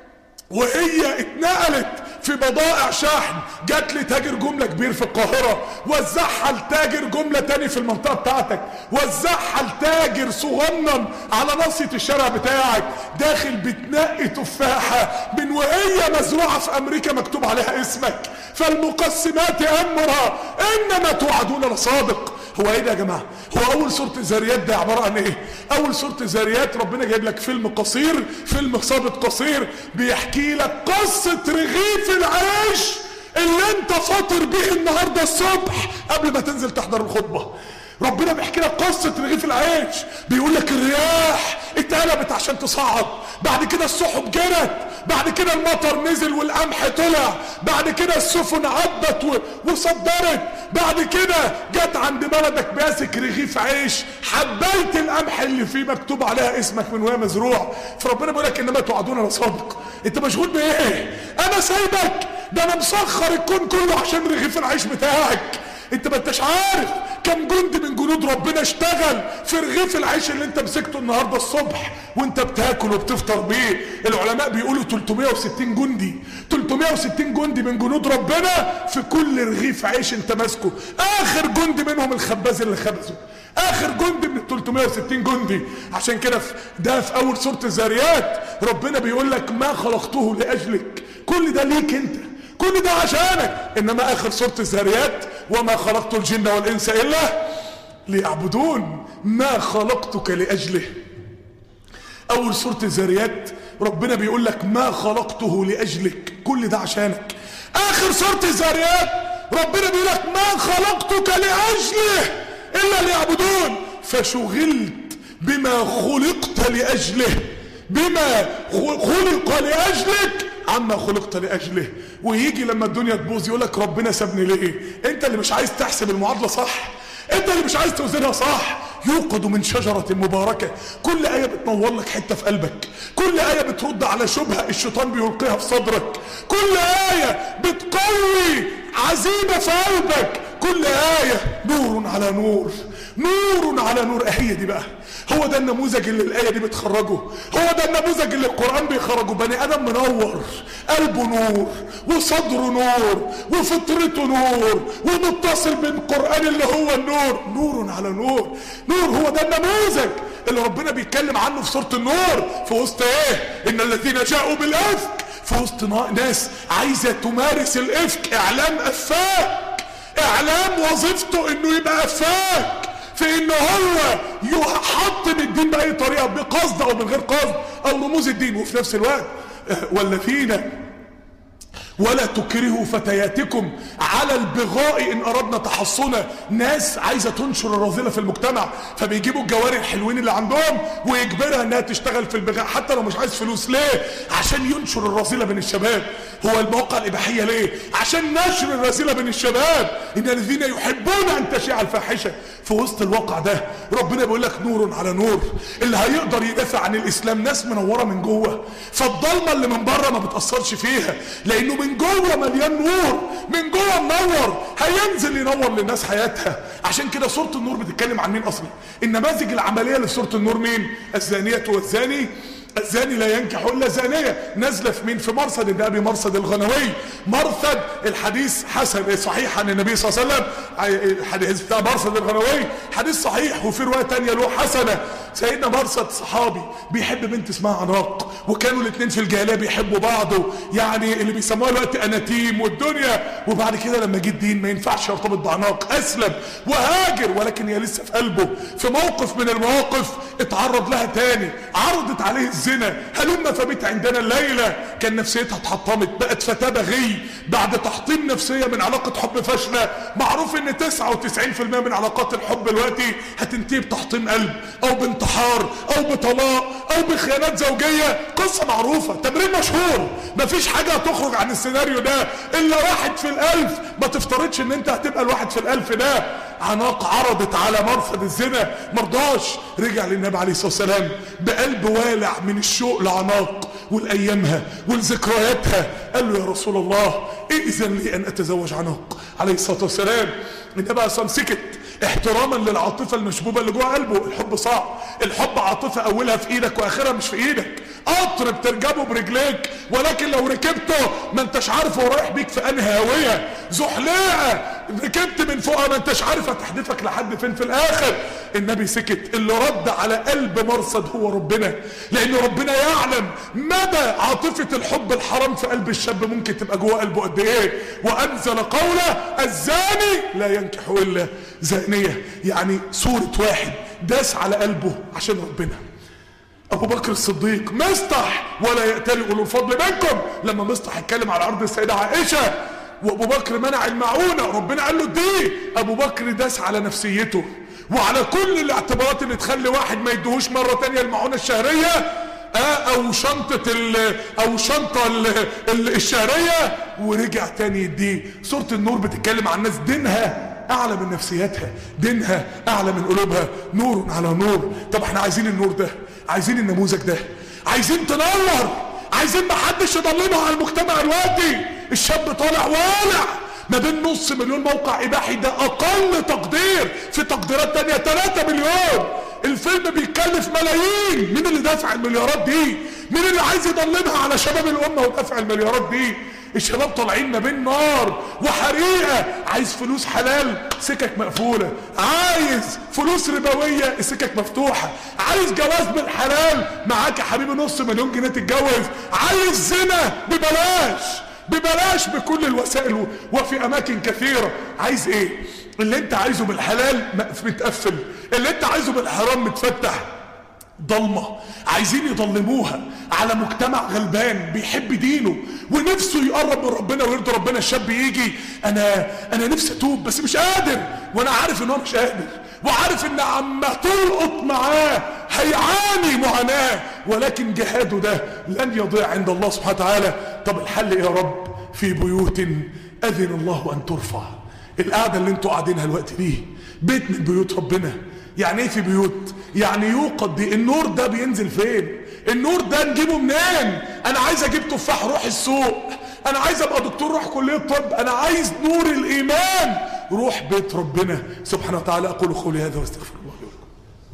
وهي اتنقلت في بضائع شحن جات لي تاجر جمله كبير في القاهره وزعها لتاجر جمله تاني في المنطقه بتاعتك وزعها لتاجر صغنن على ناصيه الشارع بتاعك داخل بتنقي تفاحه من وهي مزروعه في امريكا مكتوب عليها اسمك فالمقسمات امرها انما توعدون لصادق هو ايه ده يا جماعه هو اول سوره الذاريات ده عباره عن ايه اول سوره الذاريات ربنا جايب لك فيلم قصير فيلم صامت قصير بيحكي لك قصه رغيف العيش اللي انت فاطر به النهارده الصبح قبل ما تنزل تحضر الخطبه ربنا بيحكي لك قصة رغيف العيش بيقول لك الرياح اتقلبت عشان تصعد بعد كده السحب جرت بعد كده المطر نزل والقمح طلع بعد كده السفن عدت و- وصدرت بعد كده جت عند بلدك ماسك رغيف عيش حبيت القمح اللي فيه مكتوب عليها اسمك من وهي مزروع فربنا بيقول لك انما توعدون لصادق انت مشغول بايه انا سايبك ده انا مسخر الكون كله عشان رغيف العيش بتاعك انت ما انتش عارف كم جندي من جنود ربنا اشتغل في رغيف العيش اللي انت مسكته النهارده الصبح وانت بتاكل وبتفطر بيه العلماء بيقولوا 360 جندي 360 جندي من جنود ربنا في كل رغيف عيش انت ماسكه اخر جندي منهم الخباز اللي خبزه اخر جندي من ال 360 جندي عشان كده في ده في اول سوره الذاريات ربنا بيقول لك ما خلقته لاجلك كل ده ليك انت كل ده عشانك انما اخر سوره الذاريات وما خلقت الجن والانس الا ليعبدون ما خلقتك لاجله اول سوره الذاريات ربنا بيقول لك ما خلقته لاجلك كل ده عشانك اخر سوره الذاريات ربنا بيقول لك ما خلقتك لاجله الا ليعبدون فشغلت بما خلقت لاجله بما خ- خلق لاجلك عما خلقت لاجله ويجي لما الدنيا تبوظ يقول لك ربنا سابني ليه انت اللي مش عايز تحسب المعادله صح انت اللي مش عايز توزنها صح يوقد من شجرة مباركة كل آية بتنور لك حتة في قلبك كل آية بترد على شبهة الشيطان بيلقيها في صدرك كل آية بتقوي عزيمة في قلبك كل آية نور على نور نور على نور هي دي بقى هو ده النموذج اللي الآية دي بتخرجه هو ده النموذج اللي القرآن بيخرجه بني آدم منور قلبه نور وصدره نور وفطرته نور ومتصل بالقرآن اللي هو النور نور على نور نور هو ده النموذج اللي ربنا بيتكلم عنه في سورة النور في وسط ايه ان الذين جاءوا بالافك في وسط نا- ناس عايزة تمارس الافك اعلام افاك اعلام وظيفته انه يبقى افاك في ان هو يحطم الدين باي طريقه بقصد او من غير قصد او رموز الدين وفي نفس الوقت آه، والذين ولا تكرهوا فتياتكم على البغاء ان اردنا تحصنا ناس عايزه تنشر الرذيله في المجتمع فبيجيبوا الجواري الحلوين اللي عندهم ويجبرها انها تشتغل في البغاء حتى لو مش عايز فلوس ليه عشان ينشر الرذيله بين الشباب هو المواقع الاباحيه ليه عشان نشر الرذيله بين الشباب ان الذين يحبون ان تشيع الفاحشه في وسط الواقع ده ربنا بيقول لك نور على نور اللي هيقدر يدافع عن الاسلام ناس منوره من جوه فالضلمه اللي من بره ما بتاثرش فيها لانه من جوه مليان نور من جوه منور هينزل ينور للناس حياتها عشان كده سوره النور بتتكلم عن مين اصلا النماذج العمليه لسوره النور مين الزانيه والزاني الزاني لا ينكح الا زانيه نازله في مين في مرصد بن ابي مرصد الغنوي مرصد الحديث حسن صحيح عن النبي صلى الله عليه وسلم الحديث بتاع مرصد الغنوي حديث صحيح وفي روايه تانية له حسنه سيدنا مرصد صحابي بيحب بنت اسمها عناق وكانوا الاثنين في الجاهليه بيحبوا بعض يعني اللي بيسموها دلوقتي اناتيم والدنيا وبعد كده لما جه الدين ما ينفعش يرتبط بعناق اسلم وهاجر ولكن هي لسه في قلبه في موقف من المواقف اتعرض لها تاني عرضت عليه الزنا هلم فبت عندنا الليله كان نفسيتها اتحطمت بقت فتاه بغي بعد تحطيم نفسيه من علاقه حب فاشله معروف ان 99% من علاقات الحب دلوقتي هتنتهي بتحطيم قلب او بانتحار او بطلاق او بخيانات زوجيه قصه معروفه تمرين مشهور مفيش حاجه هتخرج عن السيناريو ده الا واحد في الالف ما تفترضش ان انت هتبقى الواحد في الالف ده عناق عرضت على مرصد الزنا مرضاش رجع للنبي عليه الصلاه والسلام بقلب والع من الشوق لعناق ولايامها ولذكرياتها قال له يا رسول الله ائذن لي ان اتزوج عناق عليه الصلاه والسلام النبي اصلا سكت احتراما للعاطفه المشبوبه اللي جوه قلبه الحب صعب الحب عاطفه اولها في ايدك واخرها مش في ايدك قطر بتركبه برجليك ولكن لو ركبته ما انتش عارف هو رايح بيك في انهي هاويه زحليقه ركبت من فوقها ما انتش عارف هتحدفك لحد فين في الاخر النبي سكت اللي رد على قلب مرصد هو ربنا لان ربنا يعلم مدى عاطفه الحب الحرام في قلب الشاب ممكن تبقى جوه قلبه قد ايه وانزل قوله الزاني لا ينكح الا زانيه يعني صوره واحد داس على قلبه عشان ربنا ابو بكر الصديق مستح ولا يأتلي اولو الفضل منكم لما مستح اتكلم على عرض السيده عائشه وابو بكر منع المعونه ربنا قال له دي ابو بكر داس على نفسيته وعلى كل الاعتبارات اللي تخلي واحد ما يدهوش مره تانية المعونه الشهريه آه او شنطة ال او شنطة ال ال الشهرية ورجع تاني يديه سورة النور بتتكلم عن الناس دينها اعلى من نفسياتها دينها اعلى من قلوبها نور على نور طب احنا عايزين النور ده عايزين النموذج ده عايزين تنور عايزين ما حدش يضلمها على المجتمع دلوقتي الشاب طالع والع ما بين نص مليون موقع اباحي ده اقل تقدير في تقديرات تانية 3 مليون الفيلم بيتكلف ملايين مين اللي دافع المليارات دي مين اللي عايز يضلمها على شباب الامه ودافع المليارات دي الشباب طالعين ما بين نار وحريقه عايز فلوس حلال سكك مقفوله عايز فلوس ربويه السكك مفتوحه عايز جواز بالحلال معاك يا حبيبي نص مليون جنيه تتجوز عايز زنا ببلاش ببلاش بكل الوسائل وفي اماكن كثيره عايز ايه اللي انت عايزه بالحلال متقفل اللي انت عايزه بالحرام متفتح ضلمة عايزين يضلموها على مجتمع غلبان بيحب دينه ونفسه يقرب من ربنا ويرضي ربنا الشاب يجي انا انا نفسي اتوب بس مش قادر وانا عارف ان هو مش قادر وعارف ان عما تلقط معاه هيعاني معاناة ولكن جهاده ده لن يضيع عند الله سبحانه وتعالى طب الحل ايه يا رب في بيوت اذن الله ان ترفع القعدة اللي انتوا قاعدينها الوقت دي بيت من بيوت ربنا يعني ايه في بيوت يعني يوقد دي النور ده بينزل فين النور ده نجيبه منين انا عايز اجيب تفاح روح السوق انا عايز ابقى دكتور روح كليه طب انا عايز نور الايمان روح بيت ربنا سبحانه وتعالى اقول قولي هذا واستغفر الله لي ولكم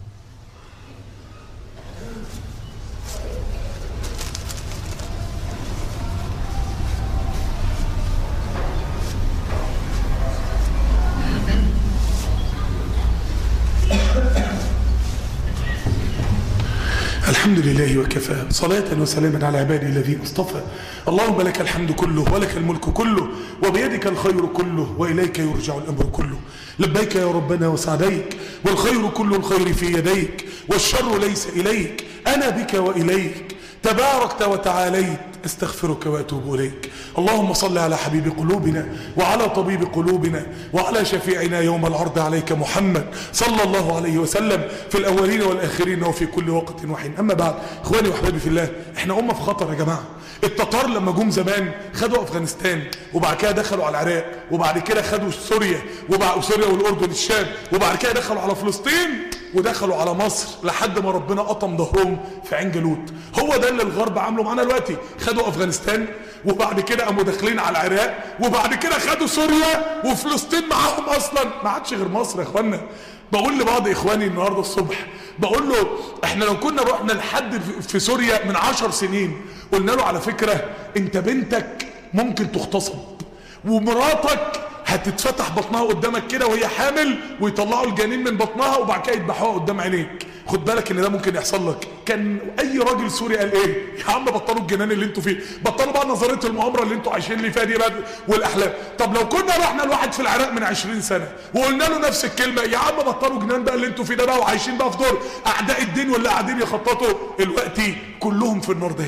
الحمد لله وكفى صلاة وسلاما على عبادي الذين اصطفى اللهم لك الحمد كله ولك الملك كله وبيدك الخير كله وإليك يرجع الأمر كله لبيك يا ربنا وسعديك والخير كل الخير في يديك والشر ليس إليك أنا بك وإليك تباركت وتعاليت استغفرك واتوب اليك اللهم صل على حبيب قلوبنا وعلى طبيب قلوبنا وعلى شفيعنا يوم العرض عليك محمد صلى الله عليه وسلم في الاولين والاخرين وفي كل وقت وحين اما بعد اخواني واحبابي في الله احنا امه في خطر يا جماعه التتار لما جم زمان خدوا افغانستان وبعد كده دخلوا على العراق وبعد كده خدوا سوريا وبعد سوريا والاردن الشام وبعد كده دخلوا على فلسطين ودخلوا على مصر لحد ما ربنا قطم ظهرهم في عين جالوت هو ده اللي الغرب عامله معانا دلوقتي خدوا افغانستان وبعد كده قاموا داخلين على العراق وبعد كده خدوا سوريا وفلسطين معاهم اصلا ما عادش غير مصر يا اخوانا بقول لبعض اخواني النهارده الصبح بقول له احنا لو كنا رحنا لحد في سوريا من عشر سنين قلنا له على فكره انت بنتك ممكن تغتصب ومراتك هتتفتح بطنها قدامك كده وهي حامل ويطلعوا الجنين من بطنها وبعد كده يذبحوها قدام عينيك خد بالك ان ده ممكن يحصل لك كان اي راجل سوري قال ايه يا عم بطلوا الجنان اللي انتوا فيه بطلوا بقى نظريه المؤامره اللي انتوا عايشين لي فيها دي بقى والاحلام طب لو كنا رحنا لواحد في العراق من 20 سنه وقلنا له نفس الكلمه يا عم بطلوا جنان بقى اللي انتوا فيه ده بقى وعايشين بقى في دور اعداء الدين واللي قاعدين يخططوا دلوقتي كلهم في النار ده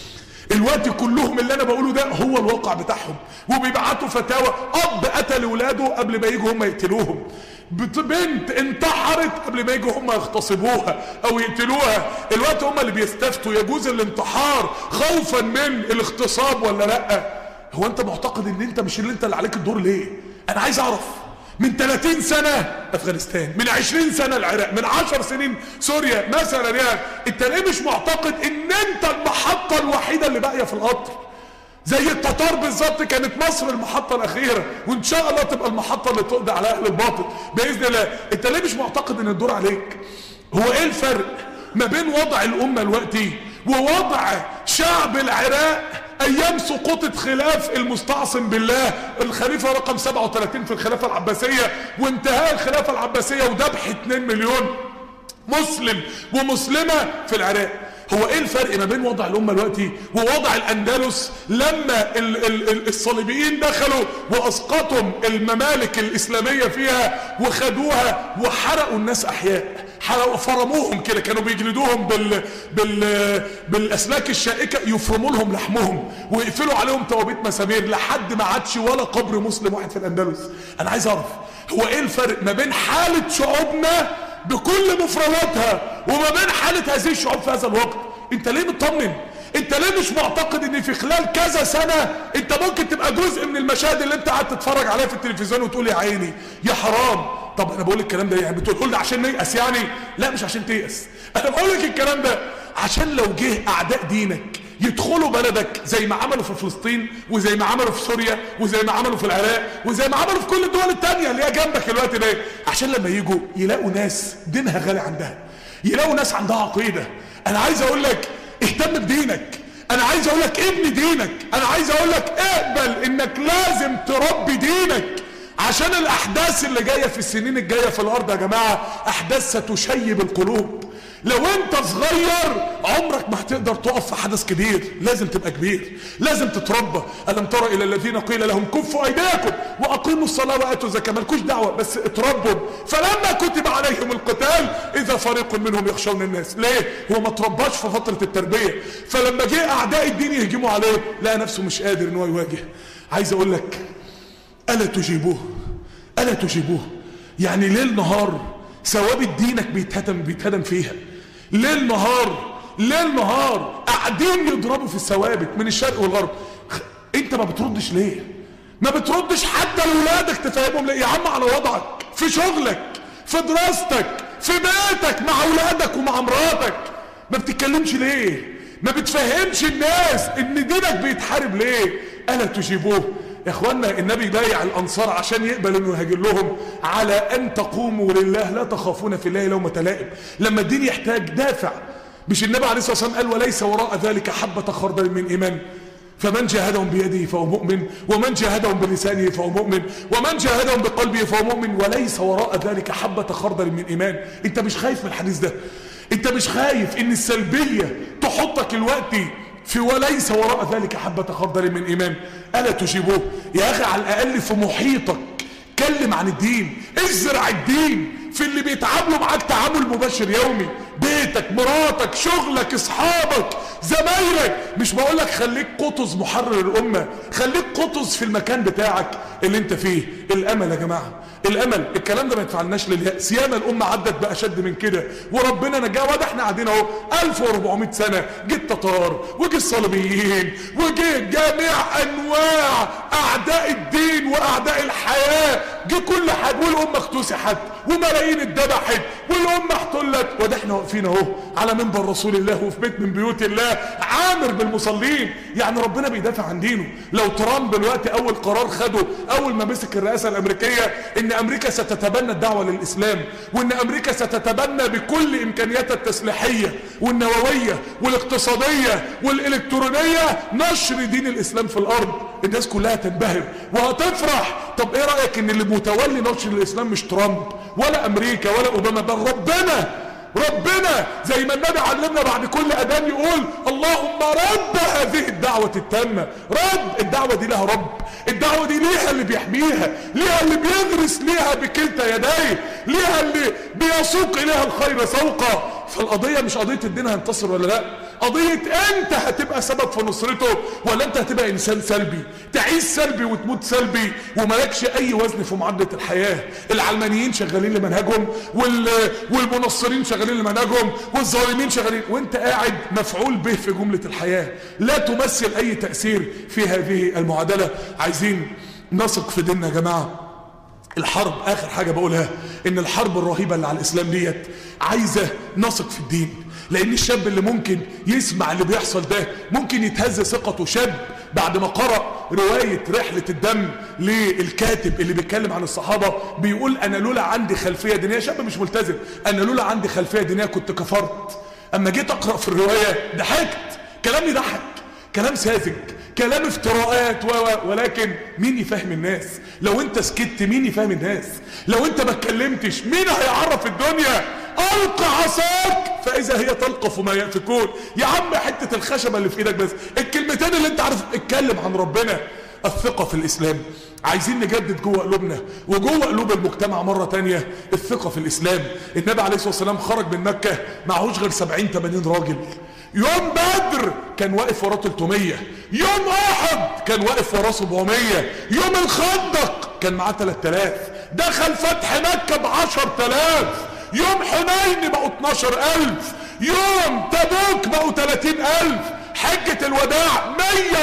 الوقت كلهم اللي انا بقوله ده هو الواقع بتاعهم وبيبعتوا فتاوى اب قتل ولاده قبل ما يجوا هم يقتلوهم بت- بنت انتحرت قبل ما يجوا هم يغتصبوها او يقتلوها الوقت هم اللي بيستفتوا يجوز الانتحار خوفا من الاغتصاب ولا لا هو انت معتقد ان انت مش اللي انت اللي عليك الدور ليه انا عايز اعرف من 30 سنة افغانستان من 20 سنة العراق من 10 سنين سوريا مثلا يعني انت ليه مش معتقد ان انت المحطة الوحيدة اللي باقية في القطر زي التتار بالظبط كانت مصر المحطة الأخيرة وإن شاء الله تبقى المحطة اللي تقضي على أهل الباطل بإذن الله أنت ليه مش معتقد إن الدور عليك هو إيه الفرق ما بين وضع الأمة الوقتي ووضع شعب العراق أيام سقوط خلاف المستعصم بالله الخليفة رقم 37 في الخلافة العباسية وانتهاء الخلافة العباسية وذبح 2 مليون مسلم ومسلمة في العراق هو ايه الفرق ما بين وضع الامه دلوقتي ووضع الاندلس لما ال ال ال الصليبيين دخلوا واسقطوا الممالك الاسلاميه فيها وخدوها وحرقوا الناس احياء حرقوا فرموهم كده كانوا بيجلدوهم بال بال بالاسلاك الشائكه يفرموا لهم لحمهم ويقفلوا عليهم توابيت مسامير لحد ما عادش ولا قبر مسلم واحد في الاندلس انا عايز اعرف هو ايه الفرق ما بين حاله شعوبنا بكل مفرداتها وما بين حالة هذه الشعوب في هذا الوقت انت ليه مطمن انت ليه مش معتقد ان في خلال كذا سنة انت ممكن تبقى جزء من المشاهد اللي انت قاعد تتفرج عليها في التلفزيون وتقول يا عيني يا حرام طب انا بقول الكلام ده يعني بتقول لي عشان نيأس يعني لا مش عشان تيأس انا بقول لك الكلام ده عشان لو جه اعداء دينك يدخلوا بلدك زي ما عملوا في فلسطين وزي ما عملوا في سوريا وزي ما عملوا في العراق وزي ما عملوا في كل الدول التانية اللي هي جنبك الوقت ده عشان لما يجوا يلاقوا ناس دينها غالي عندها يلاقوا ناس عندها عقيدة انا عايز اقول لك اهتم بدينك انا عايز اقول لك ابني دينك انا عايز اقول لك اقبل انك لازم تربي دينك عشان الاحداث اللي جايه في السنين الجايه في الارض يا جماعه احداث ستشيب القلوب لو انت صغير عمرك ما هتقدر تقف في حدث كبير لازم تبقى كبير لازم تتربى الم ترى الى الذين قيل لهم كفوا ايديكم واقيموا الصلاه واتوا الزكاه مالكوش دعوه بس اتربوا فلما كتب عليهم القتال اذا فريق منهم يخشون الناس ليه هو ما ترباش في فتره التربيه فلما جه اعداء الدين يهجموا عليه لقى نفسه مش قادر ان هو يواجه عايز اقول لك الا تجيبوه الا تجيبوه يعني ليل نهار ثوابت دينك بيتهدم بيتهدم فيها ليل نهار ليل نهار قاعدين يضربوا في الثوابت من الشرق والغرب خ- انت ما بتردش ليه ما بتردش حتى لاولادك تفهمهم ليه يا عم على وضعك في شغلك في دراستك في بيتك مع اولادك ومع مراتك ما بتتكلمش ليه ما بتفهمش الناس ان دينك بيتحارب ليه الا تجيبوه يا اخوانا النبي بايع الانصار عشان يقبل انه يهاجر لهم على ان تقوموا لله لا تخافون في الله لومة لائم لما الدين يحتاج دافع مش النبي عليه الصلاه والسلام قال وليس وراء ذلك حبه خردل من ايمان فمن جاهدهم بيده فهو مؤمن ومن جاهدهم بلسانه فهو مؤمن ومن جاهدهم بقلبه فهو مؤمن وليس وراء ذلك حبة خردل من إيمان انت مش خايف من الحديث ده انت مش خايف ان السلبية تحطك الوقت في وليس وراء ذلك حبة خردل من إيمان ألا تجيبوه يا أخي على الأقل في محيطك كلم عن الدين ازرع الدين في اللي بيتعاملوا معاك تعامل مباشر يومي بيتك مراتك شغلك اصحابك زمايلك مش بقولك خليك قطز محرر الامه خليك قطز في المكان بتاعك اللي انت فيه الامل يا جماعه الامل الكلام ده ما يدفعناش للياس ياما الامه عدت باشد من كده وربنا نجاه وده احنا قاعدين اهو 1400 سنه جه التتار وجه الصليبيين وجه جميع انواع اعداء الدين واعداء الحياه جه كل حاجه والامه اكتسحت وملايين اتذبحت والامه احتلت وده احنا واقفين اهو على منبر رسول الله وفي بيت من بيوت الله عامر بالمصلين يعني ربنا بيدافع عن دينه لو ترامب دلوقتي اول قرار خده اول ما مسك الرئاسه الامريكيه ان امريكا ستتبنى الدعوه للاسلام وان امريكا ستتبنى بكل امكانياتها التسليحيه والنوويه والاقتصاديه والالكترونيه نشر دين الاسلام في الارض الناس كلها تنبهر وهتفرح طب ايه رايك ان اللي متولي نشر الاسلام مش ترامب ولا امريكا ولا اوباما بل ربنا ربنا زي ما النبي علمنا بعد كل اذان يقول اللهم رب هذه الدعوة التامة رب الدعوة دي لها رب الدعوة دي ليها اللي بيحميها ليها اللي بيغرس ليها بكلتا يديه ليها اللي بيسوق اليها الخير سوقا فالقضية مش قضية الدين هينتصر ولا لا قضية انت هتبقى سبب في نصرته ولا انت هتبقى انسان سلبي تعيش سلبي وتموت سلبي وملكش اي وزن في معادلة الحياة العلمانيين شغالين لمنهجهم وال... والمنصرين شغالين لمنهجهم والظالمين شغالين وانت قاعد مفعول به في جملة الحياة لا تمثل اي تأثير في هذه المعادلة عايزين نثق في ديننا يا جماعة الحرب اخر حاجة بقولها ان الحرب الرهيبة اللي على الاسلام ديت عايزة نثق في الدين لان الشاب اللي ممكن يسمع اللي بيحصل ده ممكن يتهز ثقته شاب بعد ما قرأ رواية رحلة الدم للكاتب اللي بيتكلم عن الصحابة بيقول انا لولا عندي خلفية دينية شاب مش ملتزم انا لولا عندي خلفية دينية كنت كفرت اما جيت اقرأ في الرواية ضحكت كلام يضحك كلام ساذج كلام افتراءات و و ولكن مين يفهم الناس لو انت سكت مين يفهم الناس لو انت ما اتكلمتش مين هيعرف الدنيا القى عصاك فاذا هي تلقف ما يأفكون يا عم حتة الخشبة اللي في ايدك بس الكلمتين اللي انت عارف اتكلم عن ربنا الثقة في الاسلام عايزين نجدد جوه قلوبنا وجوه قلوب المجتمع مرة تانية الثقة في الاسلام النبي عليه الصلاة والسلام خرج من مكة معهوش غير 70 80 راجل يوم بدر كان واقف وراه 300 يوم احد كان واقف وراه 700 يوم الخندق كان معاه 3000 دخل فتح مكة ب 10000 يوم حنين بقوا 12000 يوم تبوك بقوا 30000 حجة الوداع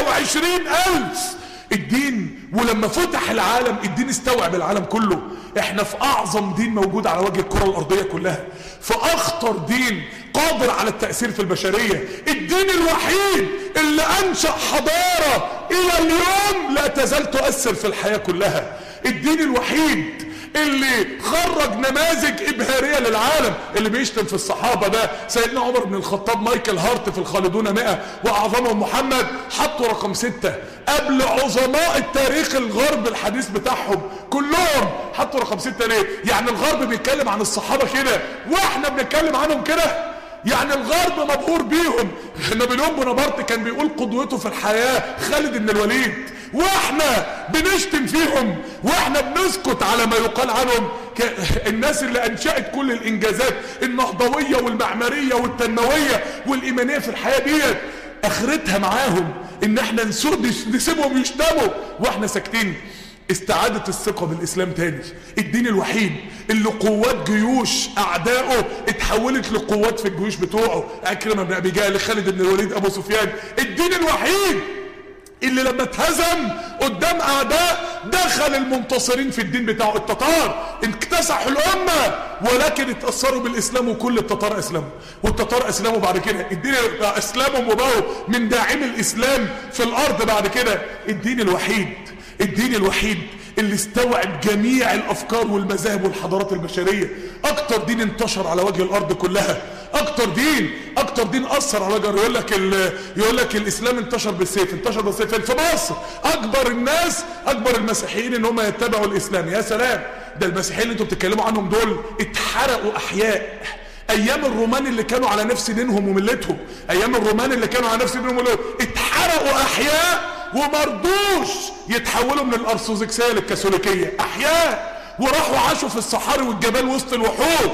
120000 الدين ولما فتح العالم الدين استوعب العالم كله احنا في اعظم دين موجود على وجه الكرة الارضية كلها في اخطر دين قادر على التأثير في البشرية الدين الوحيد اللي انشأ حضارة الى اليوم لا تزال تؤثر في الحياة كلها الدين الوحيد اللي خرج نماذج ابهاريه للعالم اللي بيشتم في الصحابه ده سيدنا عمر بن الخطاب مايكل هارت في الخالدون 100 واعظمهم محمد حطوا رقم ستة قبل عظماء التاريخ الغرب الحديث بتاعهم كلهم حطوا رقم ستة ليه يعني الغرب بيتكلم عن الصحابه كده واحنا بنتكلم عنهم كده يعني الغرب مبهور بيهم نابليون بونابرت كان بيقول قدوته في الحياة خالد بن الوليد واحنا بنشتم فيهم واحنا بنسكت على ما يقال عنهم الناس اللي انشأت كل الانجازات النهضوية والمعمارية والتنموية والايمانية في الحياة ديت اخرتها معاهم ان احنا نسيبهم يشتموا واحنا ساكتين استعادة الثقة بالإسلام تاني الدين الوحيد اللي قوات جيوش أعدائه اتحولت لقوات في الجيوش بتوعه أكرم بن أبي جهل خالد بن الوليد أبو سفيان الدين الوحيد اللي لما اتهزم قدام أعداء دخل المنتصرين في الدين بتاعه التتار اكتسحوا الأمة ولكن اتأثروا بالإسلام وكل التتار أسلموا والتتار أسلموا بعد كده الدين أسلموا وبقوا من داعم الإسلام في الأرض بعد كده الدين الوحيد الدين الوحيد اللي استوعب جميع الافكار والمذاهب والحضارات البشريه اكتر دين انتشر على وجه الارض كلها اكتر دين اكتر دين اثر على وجه يقول لك يقول لك الاسلام انتشر بالسيف انتشر بالسيف في مصر اكبر الناس اكبر المسيحيين ان هم يتبعوا الاسلام يا سلام ده المسيحيين اللي انتوا بتتكلموا عنهم دول اتحرقوا احياء ايام الرومان اللي كانوا على نفس دينهم وملتهم ايام الرومان اللي كانوا على نفس دينهم وملتهم اتحرقوا احياء ومرضوش يتحولوا من الارثوذكسيه للكاثوليكيه احياء وراحوا عاشوا في الصحاري والجبال وسط الوحوش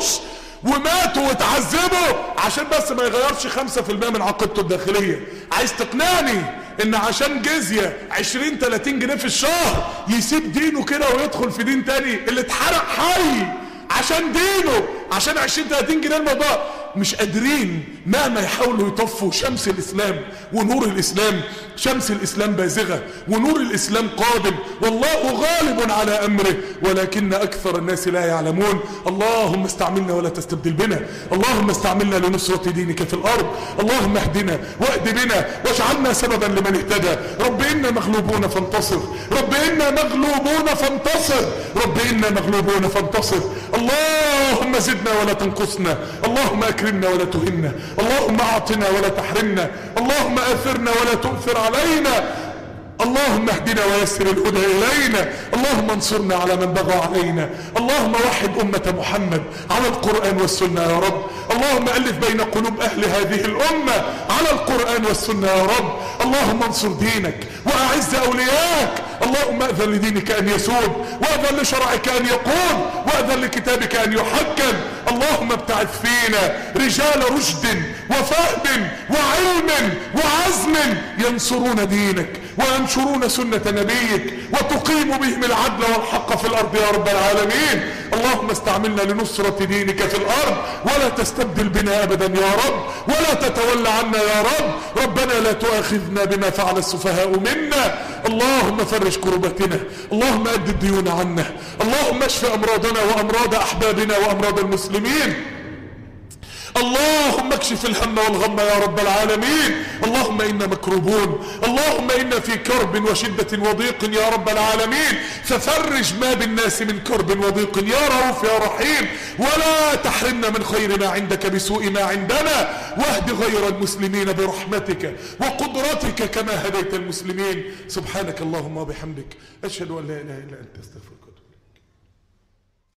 وماتوا واتعذبوا عشان بس ما يغيرش خمسة في المية من عقيدته الداخلية عايز تقنعني ان عشان جزية عشرين تلاتين جنيه في الشهر يسيب دينه كده ويدخل في دين تاني اللي اتحرق حي عشان دينه عشان عشرين تلاتين جنيه الموضوع مش قادرين مهما يحاولوا يطفوا شمس الاسلام ونور الاسلام شمس الاسلام بازغة ونور الاسلام قادم والله غالب على امره ولكن اكثر الناس لا يعلمون اللهم استعملنا ولا تستبدل بنا اللهم استعملنا لنصرة دينك في الارض اللهم اهدنا واهد بنا واجعلنا سببا لمن اهتدى رب انا مغلوبون فانتصر رب انا مغلوبون فانتصر رب انا مغلوبون فانتصر اللهم زدنا ولا تنقصنا اللهم اكرمنا ولا تهنا اللهم اعطنا ولا تحرمنا اللهم اثرنا ولا تؤثر علينا اللهم اهدنا ويسر الهدى إلينا اللهم انصرنا على من بغى علينا اللهم وحد أمة محمد على القرآن والسنة يا رب اللهم ألف بين قلوب أهل هذه الأمة على القرآن والسنة يا رب اللهم انصر دينك وأعز أولياءك اللهم أذن لدينك أن يسود وأذن لشرعك أن يقود وأذن لكتابك أن يحكم اللهم ابتعث فينا رجال رشد وفهم وعلم وعزم ينصرون دينك وينشرون سنة نبيك وتقيم بهم العدل والحق في الأرض يا رب العالمين اللهم استعملنا لنصرة دينك في الأرض ولا تستبدل بنا أبدا يا رب ولا تتولى عنا يا رب ربنا لا تؤاخذنا بما فعل السفهاء منا اللهم فرج كربتنا اللهم أد الديون عنا اللهم اشف أمراضنا وأمراض أحبابنا وأمراض المسلمين اللهم اكشف الهم والغم يا رب العالمين اللهم إنا مكروبون اللهم إنا في كرب وشدة وضيق يا رب العالمين ففرج ما بالناس من كرب وضيق يا رؤوف يا رحيم ولا تحرمنا من خير ما عندك بسوء ما عندنا واهد غير المسلمين برحمتك وقدرتك كما هديت المسلمين سبحانك اللهم وبحمدك أشهد أن لا إله إلا أنت استغفرك